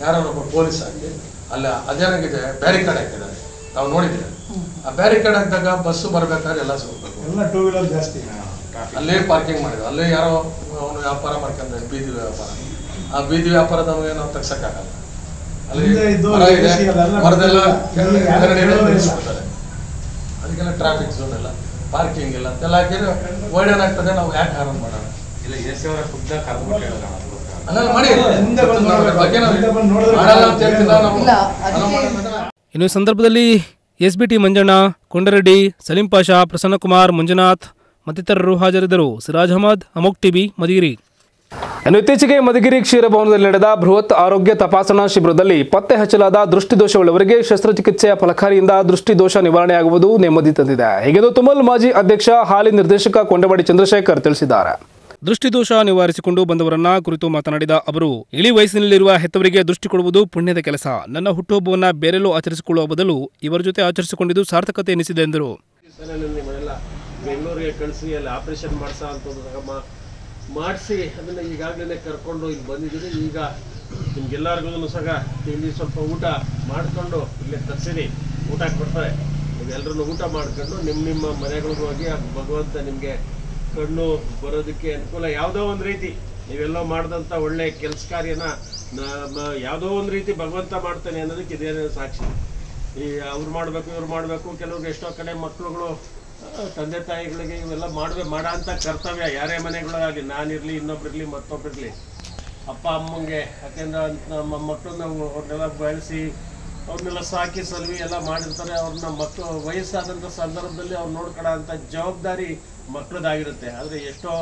ಯಾರೋ ಒಬ್ಬ ಪೊಲೀಸ್ ಹಾಕಿ ಅಲ್ಲಿ ಅದೇನಾಗಿದೆ ಬ್ಯಾರಿಕೇಡ್ ಹಾಕಿದ್ದಾರೆ ನಾವು ನೋಡಿದ್ದೀವಿ ಆ ಬ್ಯಾರಿಕೇಡ್ ಹಾಕಿದಾಗ ಬಸ್ಸು ಬರ್ಬೇಕಾದ್ರೆ ಎಲ್ಲ ಸಿಗ್ಬೇಕು ಎಲ್ಲ ಟೂ ವೀಲರ್ ಜಾಸ್ತಿ ಅಲ್ಲೇ ಪಾರ್ಕಿಂಗ್ ಮಾಡಿದ್ರು ಅಲ್ಲೇ ಯಾರೋ ಅವನು ವ್ಯಾಪಾರ ಮಾಡ್ಕೊಂಡ್ರೆ ಬೀದಿ ವ್ಯಾಪಾರ ಆ ಬೀದಿ ವ್ಯಾಪಾರದವನಿಗೆ ನಾವು ತಗ್ಸಕ್ಕಾಗಲ್ಲ ಅಲ್ಲಿ ಹಿಂದೆ ಇದ್ದು ಮರ ಇದೆ AC ಅಲ್ಲೆಲ್ಲ ಮರದೆಲ್ಲ ಎಲ್ಲ ಯಾರು ಕೆಳಗಡೆ ಕೇಳೋದೇ ಇಲ್ಲ. ನಿಲ್ಲಿಸ್ಬಿಡ್ತಾರೆ. ಅದಕ್ಕೆಲ್ಲ ಟ್ರಾಫಿಕ್ ಝೋನ್ ಎಲ್ಲ ಪಾರ್ಕಿಂಗ್ ಇಲ್ಲ ಅದೆಲ್ಲ ಹಾಕಿದ್ರೆ ಒಳ್ಳೆಯದಾಗ್ತದೆ ಆಗ್ತದೆ ನಾವು ಯಾಕೆ ಹಾರನ್ ಮಾಡೋಣ ಇಲ್ಲ ಎಸ್ ಅವರ ಖುದ್ದ ಕರ್ಕೊಂಡು ಹೇಳೋಣ ಅಲ್ಲ ಮಾಡಿ ಮುಂದೆ ಬಂದು ಅದ್ರ ನೋಡ್ಬೇಕು. ಬಗ್ಗೆ ನಾವು ಮುಂದೆ ಬಂದು ನೋಡಿದ್ರೆ ಮಾಡಲ್ಲ ಅಂತ ಹೇಳ್ತಿಲ್ಲ ನಾವು ಇಲ್ಲ ಅಲ್ಲ ಅದಕ್ಕೆ ಮಾಡೋಣ. ಇನ್ನು ಈ ಸಂದರ್ಭದಲ್ಲಿ S B T Manjanna Kondareddy Salim Pasha Prasannakumar Manjunath ಮತ್ತಿತರರು ಹಾಜರಿದ್ದರು ಸಿರಾಜ್ ಅಹಮದ್ ಅಮೋಕ್ ಟಿವಿ ಮದಿಗಿರಿ ಇನ್ನು ಇತ್ತೀಚೆಗೆ ಮಧುಗಿರಿ ಕ್ಷೀರಭವನದಲ್ಲಿ ನಡೆದ ಬೃಹತ್ ಆರೋಗ್ಯ ತಪಾಸಣಾ ಶಿಬಿರದಲ್ಲಿ ಪತ್ತೆ ಹಚ್ಚಲಾದ ದೃಷ್ಟಿದೋಷವುಳ್ಳವರಿಗೆ ಶಸ್ತ್ರಚಿಕಿತ್ಸೆಯ ಫಲಕಾರಿಯಿಂದ ದೃಷ್ಟಿದೋಷ ನಿವಾರಣೆಯಾಗುವುದು ನೆಮ್ಮದಿ ತಂದಿದೆ ಹೀಗೆಂದು ತುಮಲ್ ಮಾಜಿ ಅಧ್ಯಕ್ಷ ಹಾಲಿ ನಿರ್ದೇಶಕ ಕೊಂಡವಾಡಿ ಚಂದ್ರಶೇಖರ್ ತಿಳಿಸಿದ್ದಾರೆ ದೃಷ್ಟಿದೋಷ ನಿವಾರಿಸಿಕೊಂಡು ಬಂದವರನ್ನ ಕುರಿತು ಮಾತನಾಡಿದ ಅವರು ಇಳಿ ವಯಸ್ಸಿನಲ್ಲಿರುವ ಹೆತ್ತವರಿಗೆ ದೃಷ್ಟಿ ಕೊಡುವುದು ಪುಣ್ಯದ ಕೆಲಸ ನನ್ನ ಹುಟ್ಟುಹಬ್ಬವನ್ನ ಬೇರೆಲ್ಲೋ ಆಚರಿಸಿಕೊಳ್ಳುವ ಬದಲು ಇವರ ಜೊತೆ ಆಚರಿಸಿಕೊಂಡಿದ್ದು ಸಾರ್ಥಕತೆ ಎನಿಸಿದೆ ಎಂದರು ಸಲ ನಿಮ್ಮನ್ನೆಲ್ಲ ಬೆಂಗಳೂರಿಗೆ ಕಳಿಸಿ ಅಲ್ಲಿ ಆಪರೇಷನ್ ಮಾಡಿಸೋ ಅಂಥದ್ದು ಮಾಡಿಸಿ ಅದನ್ನು ಈಗಾಗಲೇ ಕರ್ಕೊಂಡು ಇಲ್ಲಿ ಬಂದಿದ್ದೀನಿ ಈಗ ನಿಮ್ಗೆಲ್ಲರಿಗೂ ಸಹ ಇಲ್ಲಿ ಸ್ವಲ್ಪ ಊಟ ಮಾಡಿಕೊಂಡು ಇಲ್ಲೇ ತರಿಸಿನಿ ಊಟ ಕೊಡ್ತಾರೆ ನೀವೆಲ್ಲರೂ ಊಟ ಮಾಡ್ಕೊಂಡು ನಿಮ್ಮ ನಿಮ್ಮ ಮನೆಗಳಿಗೆ ಹೋಗಿ ಆ ಭಗವಂತ ನಿಮಗೆ ಕಣ್ಣು ಬರೋದಕ್ಕೆ ಅನುಕೂಲ ಯಾವುದೋ ಒಂದು ರೀತಿ ನೀವೆಲ್ಲೋ ಮಾಡಿದಂಥ ಒಳ್ಳೆ ಕೆಲಸ ಕಾರ್ಯನ ನ- ಯಾವುದೋ ಒಂದು ರೀತಿ ಭಗವಂತ ಮಾಡ್ತಾನೆ ಅನ್ನೋದಕ್ಕೆ ಇದೇನೇ ಸಾಕ್ಷಿ ಈ ಅವ್ರು ಮಾಡಬೇಕು ಇವ್ರು ಮಾಡಬೇಕು ಕೆಲವ್ರಿಗೆ ಎಷ್ಟೋ ಕಡೆ ಮಕ್ಳುಗಳು ಆ, ತಂದೆ ತಾಯಿಗಳಿಗೆ ಇವೆಲ್ಲ ಮಾಡಬೇಕು ಮಾಡೋ ಅಂತ ಕರ್ತವ್ಯ ಯಾರೇ ಮನೆಗಳಾಗಲಿ ನಾನಿರಲಿ ಇನ್ನೊಬ್ರಿರ್ಲಿ ಮತ್ತೊಬ್ರಿರ್ಲಿ ಅಪ್ಪ ಅಮ್ಮಂಗೆ ಯಾಕೆಂದ್ರೆ ನಮ್ಮ ಮಕ್ಕಳನ್ನ ಅವ್ರನ್ನೆಲ್ಲ ಬೆಳೆಸಿ ಅವ್ರನ್ನೆಲ್ಲ ಸಾಕಿ ಸಲ್ವಿ ಎಲ್ಲ ಮಾಡಿರ್ತಾರೆ ಅವ್ರನ್ನ ಮಕ್ಕಳು ವಯಸ್ಸಾದಂಥ ಸಂದರ್ಭದಲ್ಲಿ ಅವ್ರು ನೋಡ್ಕೊಳ್ಳೋ ಅಂಥ ಜವಾಬ್ದಾರಿ ಮಕ್ಕಳದಾಗಿರುತ್ತೆ ಆದರೆ ಎಷ್ಟೋ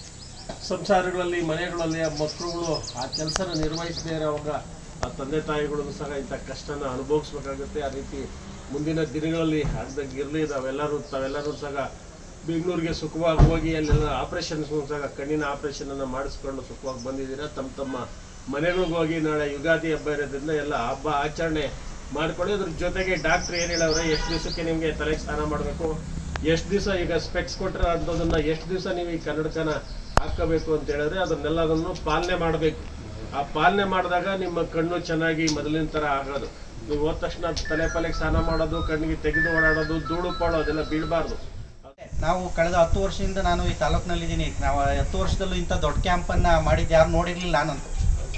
ಸಂಸಾರಗಳಲ್ಲಿ ಮನೆಗಳಲ್ಲಿ ಆ ಮಕ್ಕಳುಗಳು ಆ ಕೆಲಸನ ನಿರ್ವಹಿಸದೇ ಇರೋವಾಗ ಆ ತಂದೆ ತಾಯಿಗಳು ಸಹ ಇಂಥ ಕಷ್ಟನ ಅನುಭವಿಸ್ಬೇಕಾಗುತ್ತೆ ಆ ರೀತಿ ಮುಂದಿನ ದಿನಗಳಲ್ಲಿ ಆಗ್ದಂಗೆ ಇರಲಿ ನಾವೆಲ್ಲರೂ ತಾವೆಲ್ಲರೂ ಸಹ ಬೆಂಗಳೂರಿಗೆ ಸುಖವಾಗಿ ಹೋಗಿ ಅಲ್ಲೆಲ್ಲ ಆಪರೇಷನ್ ಸಹ ಕಣ್ಣಿನ ಆಪರೇಷನನ್ನು ಮಾಡಿಸ್ಕೊಂಡು ಸುಖವಾಗಿ ಬಂದಿದ್ದೀರಾ ತಮ್ಮ ತಮ್ಮ ಮನೆಗಳಿಗೆ ಹೋಗಿ ನಾಳೆ ಯುಗಾದಿ ಹಬ್ಬ ಇರೋದ್ರಿಂದ ಎಲ್ಲ ಹಬ್ಬ ಆಚರಣೆ ಮಾಡ್ಕೊಳ್ಳಿ ಅದ್ರ ಜೊತೆಗೆ ಡಾಕ್ಟ್ರ್ ಏನು ಹೇಳವ್ರೆ ಎಷ್ಟು ದಿವಸಕ್ಕೆ ನಿಮಗೆ ತಲೆಗೆ ಸ್ನಾನ ಮಾಡಬೇಕು ಎಷ್ಟು ದಿವಸ ಈಗ ಸ್ಪೆಕ್ಸ್ ಕೊಟ್ಟರೆ ಅಂಥದನ್ನ ಎಷ್ಟು ದಿವಸ ನೀವು ಈ ಕನ್ನಡಕನ ಹಾಕೋಬೇಕು ಅಂತ ಹೇಳಿದ್ರೆ ಅದನ್ನೆಲ್ಲದನ್ನು ಪಾಲನೆ ಮಾಡಬೇಕು ಆ ಪಾಲನೆ ಮಾಡಿದಾಗ ನಿಮ್ಮ ಕಣ್ಣು ಚೆನ್ನಾಗಿ ಮೊದಲಿನ ಥರ ಆಗೋದು ನೀವು ಹೋದ ತಕ್ಷಣ ತಲೆ ಪಾಲೆಗೆ ಸ್ನಾನ ಮಾಡೋದು ಕಣ್ಣಿಗೆ ತೆಗೆದು ಓಡಾಡೋದು ಧೂಳು ಪಾಡು ಅದೆಲ್ಲ ಬೀಳಬಾರ್ದು ನಾವು ಕಳೆದ ಹತ್ತು ವರ್ಷದಿಂದ ನಾನು ಈ ತಾಲೂಕಿನಲ್ಲಿದ್ದೀನಿ ನಾವು ಹತ್ತು ವರ್ಷದಲ್ಲೂ ಇಂಥ ದೊಡ್ಡ ಕ್ಯಾಂಪನ್ನು ಮಾಡಿದ್ದು ಯಾರು ನೋಡಿರಲಿಲ್ಲ ನಾನಂತೂ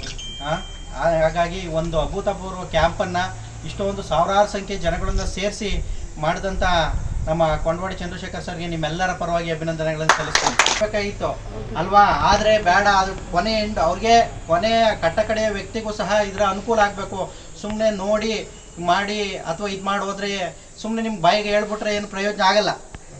ಆ, ಆ- ಹಾಗಾಗಿ ಒಂದು ಅಭೂತಪೂರ್ವ ಕ್ಯಾಂಪನ್ನು ಇಷ್ಟೊಂದು ಸಾವಿರಾರು ಸಂಖ್ಯೆ ಜನಗಳನ್ನ ಸೇರಿಸಿ ಮಾಡಿದಂಥ ನಮ್ಮ ಕೊಂಡವಾಡಿ ಚಂದ್ರಶೇಖರ್ ಸರ್ಗೆ ನಿಮ್ಮೆಲ್ಲರ ಪರವಾಗಿ ಅಭಿನಂದನೆಗಳನ್ನು ಸಲ್ಲಿಸ್ತೀನಿ ಬೇಕಾಗಿತ್ತು ಅಲ್ವಾ ಆದರೆ ಬೇಡ ಅದು ಕೊನೆ ಎಂಡ್ ಅವ್ರಿಗೆ ಕೊನೆ ಕಟ್ಟ ಕಡೆಯ ವ್ಯಕ್ತಿಗೂ ಸಹ ಇದರ ಅನುಕೂಲ ಆಗಬೇಕು ಸುಮ್ಮನೆ ನೋಡಿ ಮಾಡಿ ಅಥವಾ ಇದು ಮಾಡಿ ಹೋದ್ರೆ ಸುಮ್ಮನೆ ನಿಮ್ಮ ಬಾಯಿಗೆ ಹೇಳ್ಬಿಟ್ರೆ ಏನು ಪ್ರಯೋಜನ ಆಗಲ್ಲ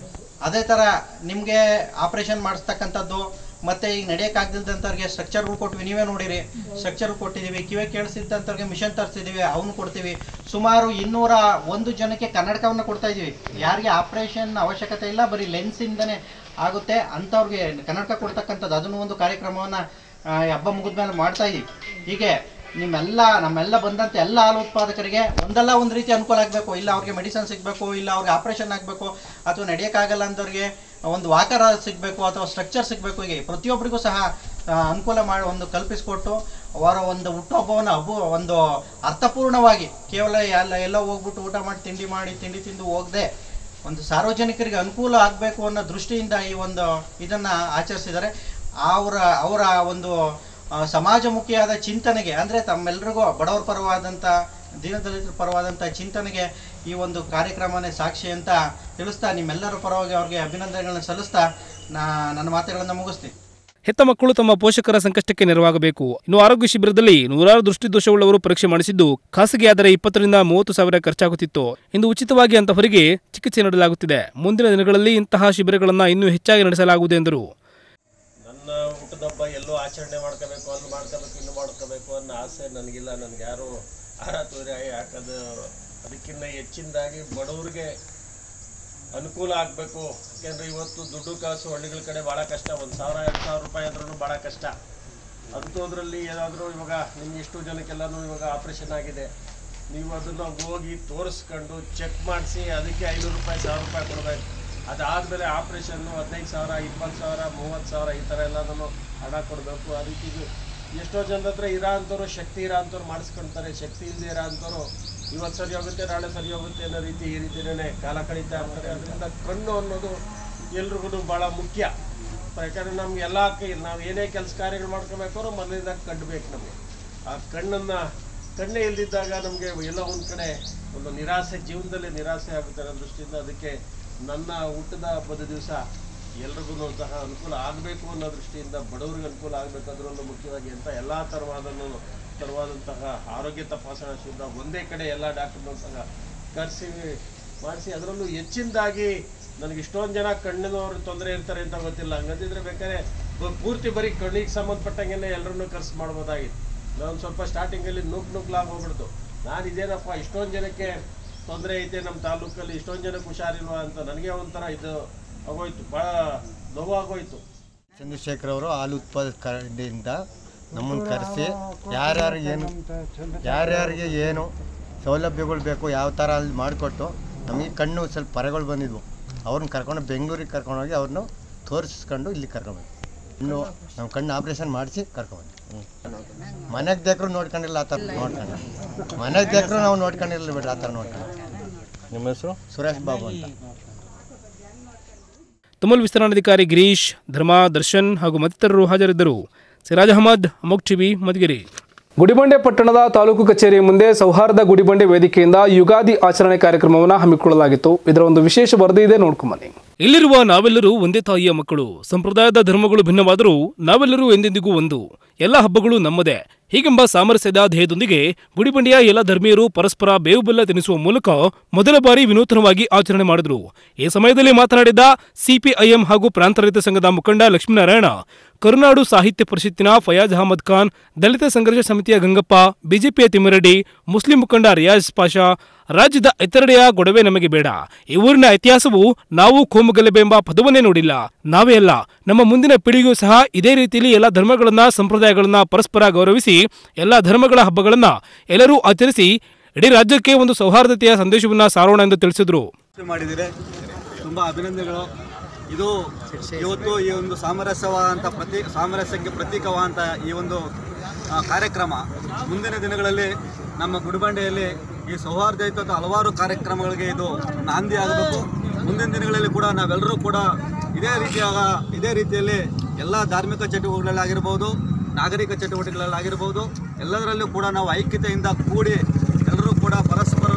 ಅದೇ ಥರ ನಿಮಗೆ ಆಪ್ರೇಷನ್ ಮಾಡಿಸ್ತಕ್ಕಂಥದ್ದು ಮತ್ತೆ ಈಗ ನಡೆಯೋಕ್ಕಾಗ್ದಿಲ್ದಂಥವ್ರಿಗೆ ಸ್ಟ್ರಕ್ಚರ್ಗಳು ಕೊಟ್ವಿ ನೀವೇ ನೋಡಿರಿ ಸ್ಟ್ರಕ್ಚರ್ ಕೊಟ್ಟಿದ್ದೀವಿ ಕಿವಿ ಕೇಳಿಸಿದ್ದಂಥವ್ರಿಗೆ ಮಿಷನ್ ತರಿಸಿದ್ದೀವಿ ಅವನು ಕೊಡ್ತೀವಿ ಸುಮಾರು ಇನ್ನೂರ ಒಂದು ಜನಕ್ಕೆ ಕನ್ನಡಕವನ್ನು ಕೊಡ್ತಾ ಇದ್ದೀವಿ ಯಾರಿಗೆ ಆಪ್ರೇಷನ್ ಅವಶ್ಯಕತೆ ಇಲ್ಲ ಬರೀ ಲೆನ್ಸಿಂದನೇ ಆಗುತ್ತೆ ಅಂಥವ್ರಿಗೆ ಕನ್ನಡಕ ಕೊಡ್ತಕ್ಕಂಥದ್ದು ಅದನ್ನು ಒಂದು ಕಾರ್ಯಕ್ರಮವನ್ನು ಹಬ್ಬ ಮುಗಿದ್ಮೇಲೆ ಮಾಡ್ತಾ ಇದ್ದೀವಿ ಹೀಗೆ ನಿಮ್ಮೆಲ್ಲ ನಮ್ಮೆಲ್ಲ ಬಂದಂಥ ಎಲ್ಲ ಹಾಲು ಉತ್ಪಾದಕರಿಗೆ ಒಂದಲ್ಲ ಒಂದು ರೀತಿ ಅನುಕೂಲ ಆಗಬೇಕು ಇಲ್ಲ ಅವ್ರಿಗೆ ಮೆಡಿಸನ್ ಸಿಗಬೇಕು ಇಲ್ಲ ಅವ್ರಿಗೆ ಆಪ್ರೇಷನ್ ಆಗಬೇಕು ಅಥವಾ ನಡೆಯೋಕ್ಕಾಗಲ್ಲ ಅಂದವ್ರಿಗೆ ಒಂದು ವಾಕರ ಸಿಗಬೇಕು ಅಥವಾ ಸ್ಟ್ರಕ್ಚರ್ ಸಿಗಬೇಕು ಹೀಗೆ ಪ್ರತಿಯೊಬ್ಬರಿಗೂ ಸಹ ಆ, ಅನುಕೂಲ ಮಾಡಿ ಒಂದು ಕಲ್ಪಿಸಿಕೊಟ್ಟು ಅವರ ಒಂದು ಹುಟ್ಟುಹಬ್ಬವನ್ನು ಹಬ್ಬ ಒಂದು ಅರ್ಥಪೂರ್ಣವಾಗಿ ಕೇವಲ ಎಲ್ಲ ಎಲ್ಲ ಹೋಗ್ಬಿಟ್ಟು ಊಟ ಮಾಡಿ ತಿಂಡಿ ಮಾಡಿ ತಿಂಡಿ ತಿಂದು ಹೋಗದೆ ಒಂದು ಸಾರ್ವಜನಿಕರಿಗೆ ಅನುಕೂಲ ಆಗಬೇಕು ಅನ್ನೋ ದೃಷ್ಟಿಯಿಂದ ಈ ಒಂದು ಇದನ್ನು ಆಚರಿಸಿದ್ದಾರೆ ಅವರ ಅವರ ಒಂದು ಆ, ಸಮಾಜಮುಖಿಯಾದ ಚಿಂತನೆಗೆ ಅಂದರೆ ತಮ್ಮೆಲ್ಲರಿಗೂ ಬಡವರ ಪರವಾದಂಥ ದೀನದಲಿತರ ಪರವಾದಂಥ ಚಿಂತನೆಗೆ ಈ ಒಂದು ಕಾರ್ಯಕ್ರಮನೇ ಸಾಕ್ಷಿ ಅಂತ ತಿಳಿಸ್ತಾ ನಿಮ್ಮೆಲ್ಲರ ಪರವಾಗಿ ಅವ್ರಿಗೆ ಅಭಿನಂದನೆಗಳನ್ನ ಸಲ್ಲಿಸ್ತಾ ನಾ ನನ್ನ ಮಾತುಗಳನ್ನು ಮುಗಿಸ್ತೀನಿ ಹೆತ್ತ ಮಕ್ಕಳು ತಮ್ಮ ಪೋಷಕರ ಸಂಕಷ್ಟಕ್ಕೆ ನೆರವಾಗಬೇಕು ಇನ್ನು ಆರೋಗ್ಯ ಶಿಬಿರದಲ್ಲಿ ನೂರಾರು ದೃಷ್ಟಿದೋಷವುಳ್ಳವರು ಪರೀಕ್ಷೆ ಮಾಡಿಸಿದ್ದು ಖಾಸಗಿ ಆದರೆ ಇಪ್ಪತ್ತರಿಂದ ಮೂವತ್ತು ಸಾವಿರ ಖರ್ಚಾಗುತ್ತಿತ್ತು ಇಂದು ಉಚಿತವಾಗಿ ಅಂತಹವರಿಗೆ ಚಿಕಿತ್ಸೆ ನೀಡಲಾಗುತ್ತಿದೆ ಮುಂದಿನ ದಿನಗಳಲ್ಲಿ ಇಂತಹ ಶಿಬಿರಗಳನ್ನು ಇನ್ನೂ ಹೆಚ್ಚಾಗಿ ನಡೆಸಲಾಗುವುದು ಎಂದರು ನನ್ನ ಹುಟ್ಟದಬ್ಬ ಎಲ್ಲೋ ಆಚರಣೆ ಮಾಡ್ಕೋಬೇಕು ಅಲ್ಲಿ ಮಾಡ್ಕೋಬೇಕು ಇನ್ನು ಮಾಡ್ಕೋಬೇಕು ಅನ್ನೋ ಆಸೆ ನನಗಿಲ್ಲ ನನಗೆ ಯಾರು ಆರ ತೋರಿ ಯಾಕದು ಅದಕ್ಕಿಂತ ಹೆಚ್ಚಿನದಾಗಿ ಬಡವ್ರಿಗೆ ಅನುಕೂಲ ಆಗಬೇಕು ಯಾಕೆಂದರೆ ಇವತ್ತು ದುಡ್ಡು ಕಾಸು ಹಳ್ಳಿಗಳ ಕಡೆ ಭಾಳ ಕಷ್ಟ ಒಂದು ಸಾವಿರ ಎರಡು ಸಾವಿರ ರೂಪಾಯಿ ಆದ್ರೂ ಭಾಳ ಕಷ್ಟ ಅಂಥದ್ರಲ್ಲಿ ಏನಾದರೂ ಇವಾಗ ನಿಮ್ಗೆ ಎಷ್ಟು ಜನಕ್ಕೆಲ್ಲನೂ ಇವಾಗ ಆಪ್ರೇಷನ್ ಆಗಿದೆ ನೀವು ಅದನ್ನು ಹೋಗಿ ತೋರಿಸ್ಕೊಂಡು ಚೆಕ್ ಮಾಡಿಸಿ ಅದಕ್ಕೆ ಐನೂರು ರೂಪಾಯಿ ಸಾವಿರ ರೂಪಾಯಿ ಕೊಡಬೇಕು ಅದಾದಮೇಲೆ ಆಪ್ರೇಷನ್ನು ಹದಿನೈದು ಸಾವಿರ ಇಪ್ಪತ್ತು ಸಾವಿರ ಮೂವತ್ತು ಸಾವಿರ ಈ ಥರ ಎಲ್ಲದನ್ನು ಹಣ ಕೊಡಬೇಕು ಆ ರೀತಿ ಇದು ಎಷ್ಟೋ ಜನದ ಹತ್ರ ಇರೋ ಅಂಥವ್ರು ಶಕ್ತಿ ಇರೋ ಅಂಥವ್ರು ಮಾಡಿಸ್ಕೊಳ್ತಾರೆ ಶಕ್ತಿ ಇಲ್ಲದೆ ಇರೋ ಅಂಥವ್ರು ಇವತ್ತು ಸರಿ ಹೋಗುತ್ತೆ ನಾಳೆ ಸರಿ ಹೋಗುತ್ತೆ ಅನ್ನೋ ರೀತಿ ಈ ರೀತಿನೇ ಕಾಲ ಕಳೀತಾ ಇರ್ತಾರೆ ಅದರಿಂದ ಕಣ್ಣು ಅನ್ನೋದು ಎಲ್ರಿಗೂ ಭಾಳ ಮುಖ್ಯ ಯಾಕಂದರೆ ನಮ್ಗೆ ಎಲ್ಲ ನಾವು ಏನೇ ಕೆಲಸ ಕಾರ್ಯಗಳು ಮಾಡ್ಕೋಬೇಕಾದ್ರೂ ಮೊದಲಿಂದ ಕಣ್ಣು ಬೇಕು ನಮಗೆ ಆ ಕಣ್ಣನ್ನು ಕಣ್ಣೇ ಇಲ್ದಿದ್ದಾಗ ನಮಗೆ ಎಲ್ಲೋ ಒಂದು ಕಡೆ ಒಂದು ನಿರಾಸೆ ಜೀವನದಲ್ಲಿ ನಿರಾಸೆ ಆಗುತ್ತೆ ಅನ್ನೋ ದೃಷ್ಟಿಯಿಂದ ಅದಕ್ಕೆ ನನ್ನ ಹುಟ್ಟದ ಹಬ್ಬದ ದಿವಸ ಎಲ್ರಿಗೂ ಸಹ ಅನುಕೂಲ ಆಗಬೇಕು ಅನ್ನೋ ದೃಷ್ಟಿಯಿಂದ ಬಡವರಿಗೆ ಅನುಕೂಲ ಆಗಬೇಕು ಅದರಲ್ಲೂ ಮುಖ್ಯವಾಗಿ ಅಂತ ಎಲ್ಲ ಥರವಾದನ್ನು ಥರವಾದಂತಹ ಆರೋಗ್ಯ ತಪಾಸಣಾ ಶಿಬಿರ ಒಂದೇ ಕಡೆ ಎಲ್ಲ ಡಾಕ್ಟರ್ನೂ ಸಹ ಕರೆಸಿ ಮಾಡಿಸಿ ಅದರಲ್ಲೂ ಹೆಚ್ಚಿನದಾಗಿ ನನಗೆ ಇಷ್ಟೊಂದು ಜನ ಕಣ್ಣಿನವರು ತೊಂದರೆ ಇರ್ತಾರೆ ಅಂತ ಗೊತ್ತಿಲ್ಲ ಹಂಗಂತಿದ್ರೆ ಬೇಕಾದ್ರೆ ಪೂ- ಪೂರ್ತಿ ಬರೀ ಕಣ್ಣಿಗೆ ಸಂಬಂಧಪಟ್ಟಂಗೆ ಎಲ್ಲರನ್ನೂ ಕರ್ಸಿ ಮಾಡ್ಬೋದಾಗಿತ್ತು ನಾನು ಸ್ವಲ್ಪ ಸ್ಟಾರ್ಟಿಂಗಲ್ಲಿ ನುಗ್ ನುಗ್ಲಾಗಿ ಹೋಗ್ಬಿಡ್ತು ನಾನು ಇದೇನಪ್ಪ ಇಷ್ಟೊಂದು ಜನಕ್ಕೆ ತೊಂದರೆ ಐತೆ ನಮ್ಮ ತಾಲೂಕಲ್ಲಿ ಇಷ್ಟೊಂದು ಜನಕ್ಕೆ ಹುಷಾರಿಲ್ವಾ ಅಂತ ನನಗೆ ಒಂಥರ ಇದು ಆಗೋಯ್ತು ಭಾಳ ನೋವಾಗೋಯ್ತು ಚಂದ್ರಶೇಖರ್ ಅವರು ಹಾಲು ಉತ್ಪಾದಕರಿಂದ ನಮ್ಮನ್ನು ಕರೆಸಿ ಯಾರ್ಯಾರಿಗೆ ಏನು ಯಾರ್ಯಾರಿಗೆ ಏನು ಸೌಲಭ್ಯಗಳು ಬೇಕು ಯಾವ ಥರ ಅಲ್ಲಿ ಮಾಡಿಕೊಟ್ಟು ನಮಗೆ ಕಣ್ಣು ಸ್ವಲ್ಪ ಪರಗಳು ಬಂದಿದ್ವು ಅವ್ರನ್ನ ಕರ್ಕೊಂಡು ಬೆಂಗಳೂರಿಗೆ ಕರ್ಕೊಂಡೋಗಿ ಅವ್ರನ್ನ ತೋರಿಸ್ಕೊಂಡು ಇಲ್ಲಿ ಕರ್ಕೊಂಡ್ಬಂದು ಇನ್ನು ನಮ್ಮ ಕಣ್ಣು ಆಪ್ರೇಷನ್ ಮಾಡಿಸಿ ಕರ್ಕೊಂಡ್ಬಂದು ಮನೆಗೆ ದೇಕ್ರು ನೋಡ್ಕೊಂಡಿಲ್ಲ ಆ ಥರ ನೋಡ್ಕೊಂಡು ಮನೆಗೆ ದೇಕ್ರು ನಾವು ನೋಡ್ಕೊಂಡಿರಲಿಲ್ಲ ಬಿಡ್ರಿ ಆ ಥರ ನೋಡ್ಕೊಂಡು ನಿಮ್ಮ ಹೆಸರು ಸುರೇಶ್ ಬಾಬು ಅಂತ ತುಮಲ್ ವಿಸ್ತರಣಾಧಿಕಾರಿ ಗಿರೀಶ್ ಧರ್ಮ ದರ್ಶನ್ ಹಾಗೂ ಮತ್ತಿತರರು ಹಾಜರಿದ್ದರು ಸಿರಾಜ್ ಅಹಮದ್ ಅಮೋಕ್ ಟಿವಿ ಮಧುಗಿರಿ ಗುಡಿಬಂಡೆ ಪಟ್ಟಣದ ತಾಲೂಕು ಕಚೇರಿ ಮುಂದೆ ಸೌಹಾರ್ದ ಗುಡಿಬಂಡೆ ವೇದಿಕೆಯಿಂದ ಯುಗಾದಿ ಆಚರಣೆ ಕಾರ್ಯಕ್ರಮವನ್ನು ಹಮ್ಮಿಕೊಳ್ಳಲಾಗಿತ್ತು ಇದರ ಒಂದು ವಿಶೇಷ ವರದಿ ಇದೆ ನೋಡ್ಕೊಂಬನ್ನಿ ಇಲ್ಲಿರುವ ನಾವೆಲ್ಲರೂ ಒಂದೇ ತಾಯಿಯ ಮಕ್ಕಳು ಸಂಪ್ರದಾಯದ ಧರ್ಮಗಳು ಭಿನ್ನವಾದರೂ ನಾವೆಲ್ಲರೂ ಎಂದೆಂದಿಗೂ ಒಂದು ಎಲ್ಲ ಹಬ್ಬಗಳು ನಮ್ಮದೇ ಹೀಗೆಂಬ ಸಾಮರಸ್ಯದ ಧ್ಯೇಯದೊಂದಿಗೆ ಗುಡಿಬಂಡೆಯ ಎಲ್ಲ ಧರ್ಮೀಯರು ಪರಸ್ಪರ ಬೇವು ಬೆಲ್ಲ ತಿನ್ನಿಸುವ ಮೂಲಕ ಮೊದಲ ಬಾರಿ ವಿನೂತನವಾಗಿ ಆಚರಣೆ ಮಾಡಿದರು ಈ ಸಮಯದಲ್ಲಿ ಮಾತನಾಡಿದ ಸಿಪಿಐಎಂ ಹಾಗೂ ಪ್ರಾಂತ ರೈತ ಸಂಘದ ಮುಖಂಡ ಲಕ್ಷ್ಮೀನಾರಾಯಣ ಕರುನಾಡು ಸಾಹಿತ್ಯ ಪರಿಷತ್ತಿನ ಫಯಾಜ್ ಅಹಮದ್ ಖಾನ್ ದಲಿತ ಸಂಘರ್ಷ ಸಮಿತಿಯ ಗಂಗಪ್ಪ ಬಿಜೆಪಿಯ ತಿಮ್ಮರೆಡ್ಡಿ ಮುಸ್ಲಿಂ ಮುಖಂಡ ರಿಯಾಜ್ ಪಾಷಾ ರಾಜ್ಯದ ಇತರೆಡೆಯ ಗೊಡವೆ ನಮಗೆ ಬೇಡ ಈ ಊರಿನ ಇತಿಹಾಸವು ನಾವು ಕೋಮುಗಲಭೆ ಎಂಬ ಪದವನ್ನೇ ನೋಡಿಲ್ಲ ನಾವೇ ಅಲ್ಲ ನಮ್ಮ ಮುಂದಿನ ಪೀಳಿಗೆಯೂ ಸಹ ಇದೇ ರೀತಿಯಲ್ಲಿ ಎಲ್ಲ ಧರ್ಮಗಳನ್ನ ಸಂಪ್ರದಾಯಗಳನ್ನ ಪರಸ್ಪರ ಗೌರವಿಸಿ ಎಲ್ಲ ಧರ್ಮಗಳ ಹಬ್ಬಗಳನ್ನ ಎಲ್ಲರೂ ಆಚರಿಸಿ ಇಡೀ ರಾಜ್ಯಕ್ಕೆ ಒಂದು ಸೌಹಾರ್ದತೆಯ ಸಂದೇಶವನ್ನ ಸಾರೋಣ ಎಂದು ತಿಳಿಸಿದರು ಮಾಡಿದ್ದೀರಿ ತುಂಬ ಅಭಿನಂದನೆಗಳು ಇದು ಇವತ್ತು ಈ ಒಂದು ಸಾಮರಸ್ಯವಾದಂಥ ಪ್ರತಿ ಸಾಮರಸ್ಯಕ್ಕೆ ಪ್ರತೀಕವಾದಂಥ ಈ ಒಂದು ಆ, ಕಾರ್ಯಕ್ರಮ ಮುಂದಿನ ದಿನಗಳಲ್ಲಿ ನಮ್ಮ ಗುಡಿಬಂಡೆಯಲ್ಲಿ ಈ ಸೌಹಾರ್ದಯುತ ಹಲವಾರು ಕಾರ್ಯಕ್ರಮಗಳಿಗೆ ಇದು ನಾಂದಿ ಆಗಬೇಕು ಮುಂದಿನ ದಿನಗಳಲ್ಲಿ ಕೂಡ ನಾವೆಲ್ಲರೂ ಕೂಡ ಇದೇ ರೀತಿಯಾಗ ಇದೇ ರೀತಿಯಲ್ಲಿ ಎಲ್ಲ ಧಾರ್ಮಿಕ ಚಟುವಟಿಕೆಗಳಾಗಿರ್ಬೋದು ನಾಗರಿಕ ಚಟುವಟಿಕೆಗಳಾಗಿರ್ಬೋದು ಎಲ್ಲದರಲ್ಲೂ ಕೂಡ ನಾವು ಐಕ್ಯತೆಯಿಂದ ಕೂಡಿ ಎಲ್ಲರೂ ಕೂಡ ಪರಸ್ಪರ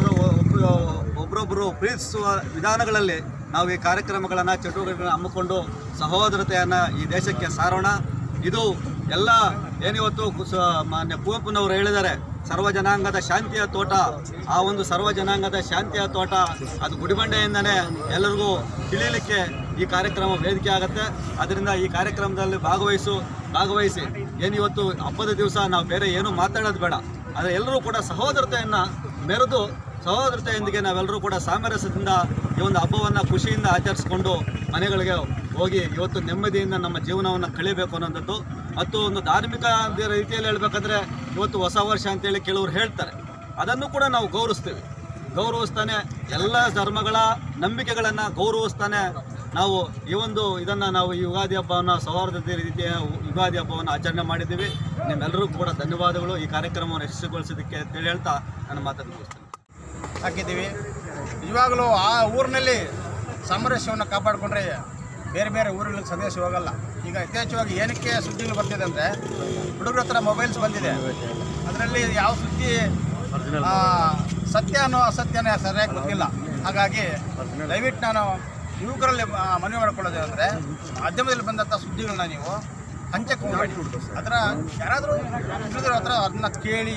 ಒಬ್ಬರೊಬ್ಬರು ಪ್ರೀತಿಸುವ ವಿಧಾನಗಳಲ್ಲಿ ನಾವು ಈ ಕಾರ್ಯಕ್ರಮಗಳನ್ನು ಚಟುವಟಿಕೆಗಳನ್ನು ಹಮ್ಮಿಕೊಂಡು ಸಹೋದರತೆಯನ್ನು ಈ ದೇಶಕ್ಕೆ ಸಾರೋಣ ಇದು ಎಲ್ಲ ಏನಿವತ್ತು ಕುಸ ಮಾನ್ಯ ಕುವೆಂಪುನವರು ಹೇಳಿದ್ದಾರೆ ಸರ್ವ ಜನಾಂಗದ ಶಾಂತಿಯ ತೋಟ ಆ ಒಂದು ಸರ್ವ ಜನಾಂಗದ ಶಾಂತಿಯ ತೋಟ ಅದು ಗುಡಿಬಂಡೆಯಿಂದನೇ ಎಲ್ಲರಿಗೂ ತಿಳಿಯಲಿಕ್ಕೆ ಈ ಕಾರ್ಯಕ್ರಮ ವೇದಿಕೆ ಆಗುತ್ತೆ ಅದರಿಂದ ಈ ಕಾರ್ಯಕ್ರಮದಲ್ಲಿ ಭಾಗವಹಿಸು ಭಾಗವಹಿಸಿ ಏನಿವತ್ತು ಹಬ್ಬದ ದಿವಸ ನಾವು ಬೇರೆ ಏನು ಮಾತಾಡೋದು ಬೇಡ ಆದರೆ ಎಲ್ಲರೂ ಕೂಡ ಸಹೋದರತೆಯನ್ನು ಮೆರೆದು ಸಹೋದರತೆಯೊಂದಿಗೆ ನಾವೆಲ್ಲರೂ ಕೂಡ ಸಾಮರಸ್ಯದಿಂದ ಈ ಒಂದು ಹಬ್ಬವನ್ನು ಖುಷಿಯಿಂದ ಆಚರಿಸಿಕೊಂಡು ಮನೆಗಳಿಗೆ ಹೋಗಿ ಇವತ್ತು ನೆಮ್ಮದಿಯಿಂದ ನಮ್ಮ ಜೀವನವನ್ನು ಕಳಿಬೇಕು ಅನ್ನೋಂಥದ್ದು ಮತ್ತು ಒಂದು ಧಾರ್ಮಿಕ ರೀತಿಯಲ್ಲಿ ಹೇಳ್ಬೇಕಂದ್ರೆ ಇವತ್ತು ಹೊಸ ವರ್ಷ ಅಂತೇಳಿ ಕೆಲವರು ಹೇಳ್ತಾರೆ ಅದನ್ನು ಕೂಡ ನಾವು ಗೌರವಿಸ್ತೀವಿ ಗೌರವಿಸ್ತಾನೆ ಎಲ್ಲ ಧರ್ಮಗಳ ನಂಬಿಕೆಗಳನ್ನು ಗೌರವಿಸ್ತಾನೆ ನಾವು ಈ ಒಂದು ಇದನ್ನು ನಾವು ಈ ಯುಗಾದಿ ಹಬ್ಬವನ್ನು ಸೌಹಾರ್ದತೆ ರೀತಿಯ ಯುಗಾದಿ ಹಬ್ಬವನ್ನು ಆಚರಣೆ ಮಾಡಿದ್ದೀವಿ ನಿಮ್ಮೆಲ್ಲರಿಗೂ ಕೂಡ ಧನ್ಯವಾದಗಳು ಈ ಕಾರ್ಯಕ್ರಮವನ್ನು ಯಶಸ್ವಿಗೊಳಿಸೋದಕ್ಕೆ ಅಂತೇಳಿ ಹೇಳ್ತಾ ನನ್ನ ಮಾತನ್ನು ಮುಗಿಸ್ತೇನೆ ಹಾಕಿದ್ದೀವಿ ನಿಜವಾಗಲೂ ಆ ಊರಿನಲ್ಲಿ ಸಾಮರಸ್ಯವನ್ನು ಕಾಪಾಡಿಕೊಂಡ್ರೆ ಬೇರೆ ಬೇರೆ ಊರುಗಳಿಗೆ ಸಂದೇಶ ಹೋಗಲ್ಲ ಈಗ ಯಥೇಚ್ಛವಾಗಿ ಏನಕ್ಕೆ ಸುದ್ದಿಗಳು ಬರ್ತಿದೆ ಅಂದರೆ ಹುಡುಗರ ಹತ್ರ ಮೊಬೈಲ್ಸ್ ಬಂದಿದೆ ಅದರಲ್ಲಿ ಯಾವ ಸುದ್ದಿ ಆ, ಸತ್ಯ ಅನ್ನೋ ಅಸತ್ಯನೇ ಸರಿಯಾಗಿ ಗೊತ್ತಿಲ್ಲ ಹಾಗಾಗಿ ದಯವಿಟ್ಟು ನಾನು ಯುವಕರಲ್ಲಿ ಆ, ಮನವಿ ಮಾಡ್ಕೊಳ್ಳೋದು ಅಂದರೆ ಮಾಧ್ಯಮದಲ್ಲಿ ಬಂದಂಥ ಸುದ್ದಿಗಳನ್ನ ನೀವು ಹಂಚಕ್ಕೆ ಹೋಗಬೇಡಿ ಅದರ ಯಾರಾದರೂ ತಿಳಿದ್ರ ಹತ್ರ ಅದನ್ನ ಕೇಳಿ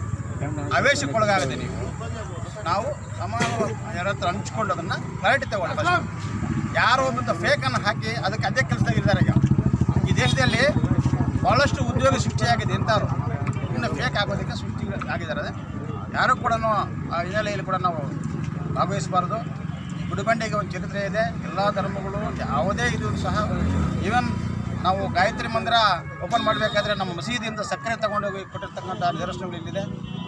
ಆವೇಶಕ್ಕೊಳಗಾಗದೆ ನೀವು ನಾವು ಸಮಾನ ಯಾರ ಹತ್ರ ಹಂಚ್ಕೊಂಡು ಅದನ್ನು ಕ್ಲಾರಿಟಿ ತಗೊಳ್ಳಿ first. ಯಾರೋ ಒಬ್ಬಂತ ಫೇಕನ್ನು ಹಾಕಿ ಅದಕ್ಕೆ ಅದೇ ಕೆಲಸದಾಗಿದ್ದಾರೆ ಈಗ ಈ ದೇಶದಲ್ಲಿ ಭಾಳಷ್ಟು ಉದ್ಯೋಗ ಸೃಷ್ಟಿಯಾಗಿದೆ ಇಂಥವ್ರು ಇನ್ನು ಫೇಕ್ ಆಗೋದಕ್ಕೆ ಸೃಷ್ಟಿ ಆಗಿದ್ದಾರೆ ಯಾರು ಕೂಡ ಆ ಹಿನ್ನೆಲೆಯಲ್ಲಿ ಕೂಡ ನಾವು ಭಾಗವಹಿಸಬಾರ್ದು ಗುಡಿಬಂಡೆಗೆ ಒಂದು ಚರಿತ್ರೆ ಇದೆ ಎಲ್ಲ ಧರ್ಮಗಳು ಯಾವುದೇ ಇದು ಸಹ ಈವನ್ ನಾವು ಗಾಯತ್ರಿ ಮಂದಿರ ಓಪನ್ ಮಾಡಬೇಕಾದ್ರೆ ನಮ್ಮ ಮಸೀದಿಯಿಂದ ಸಕ್ಕರೆ ತಗೊಂಡೋಗಿ ಕೊಟ್ಟಿರ್ತಕ್ಕಂಥ ನಿದರ್ಶನಗಳು ಇಲ್ಲಿದೆ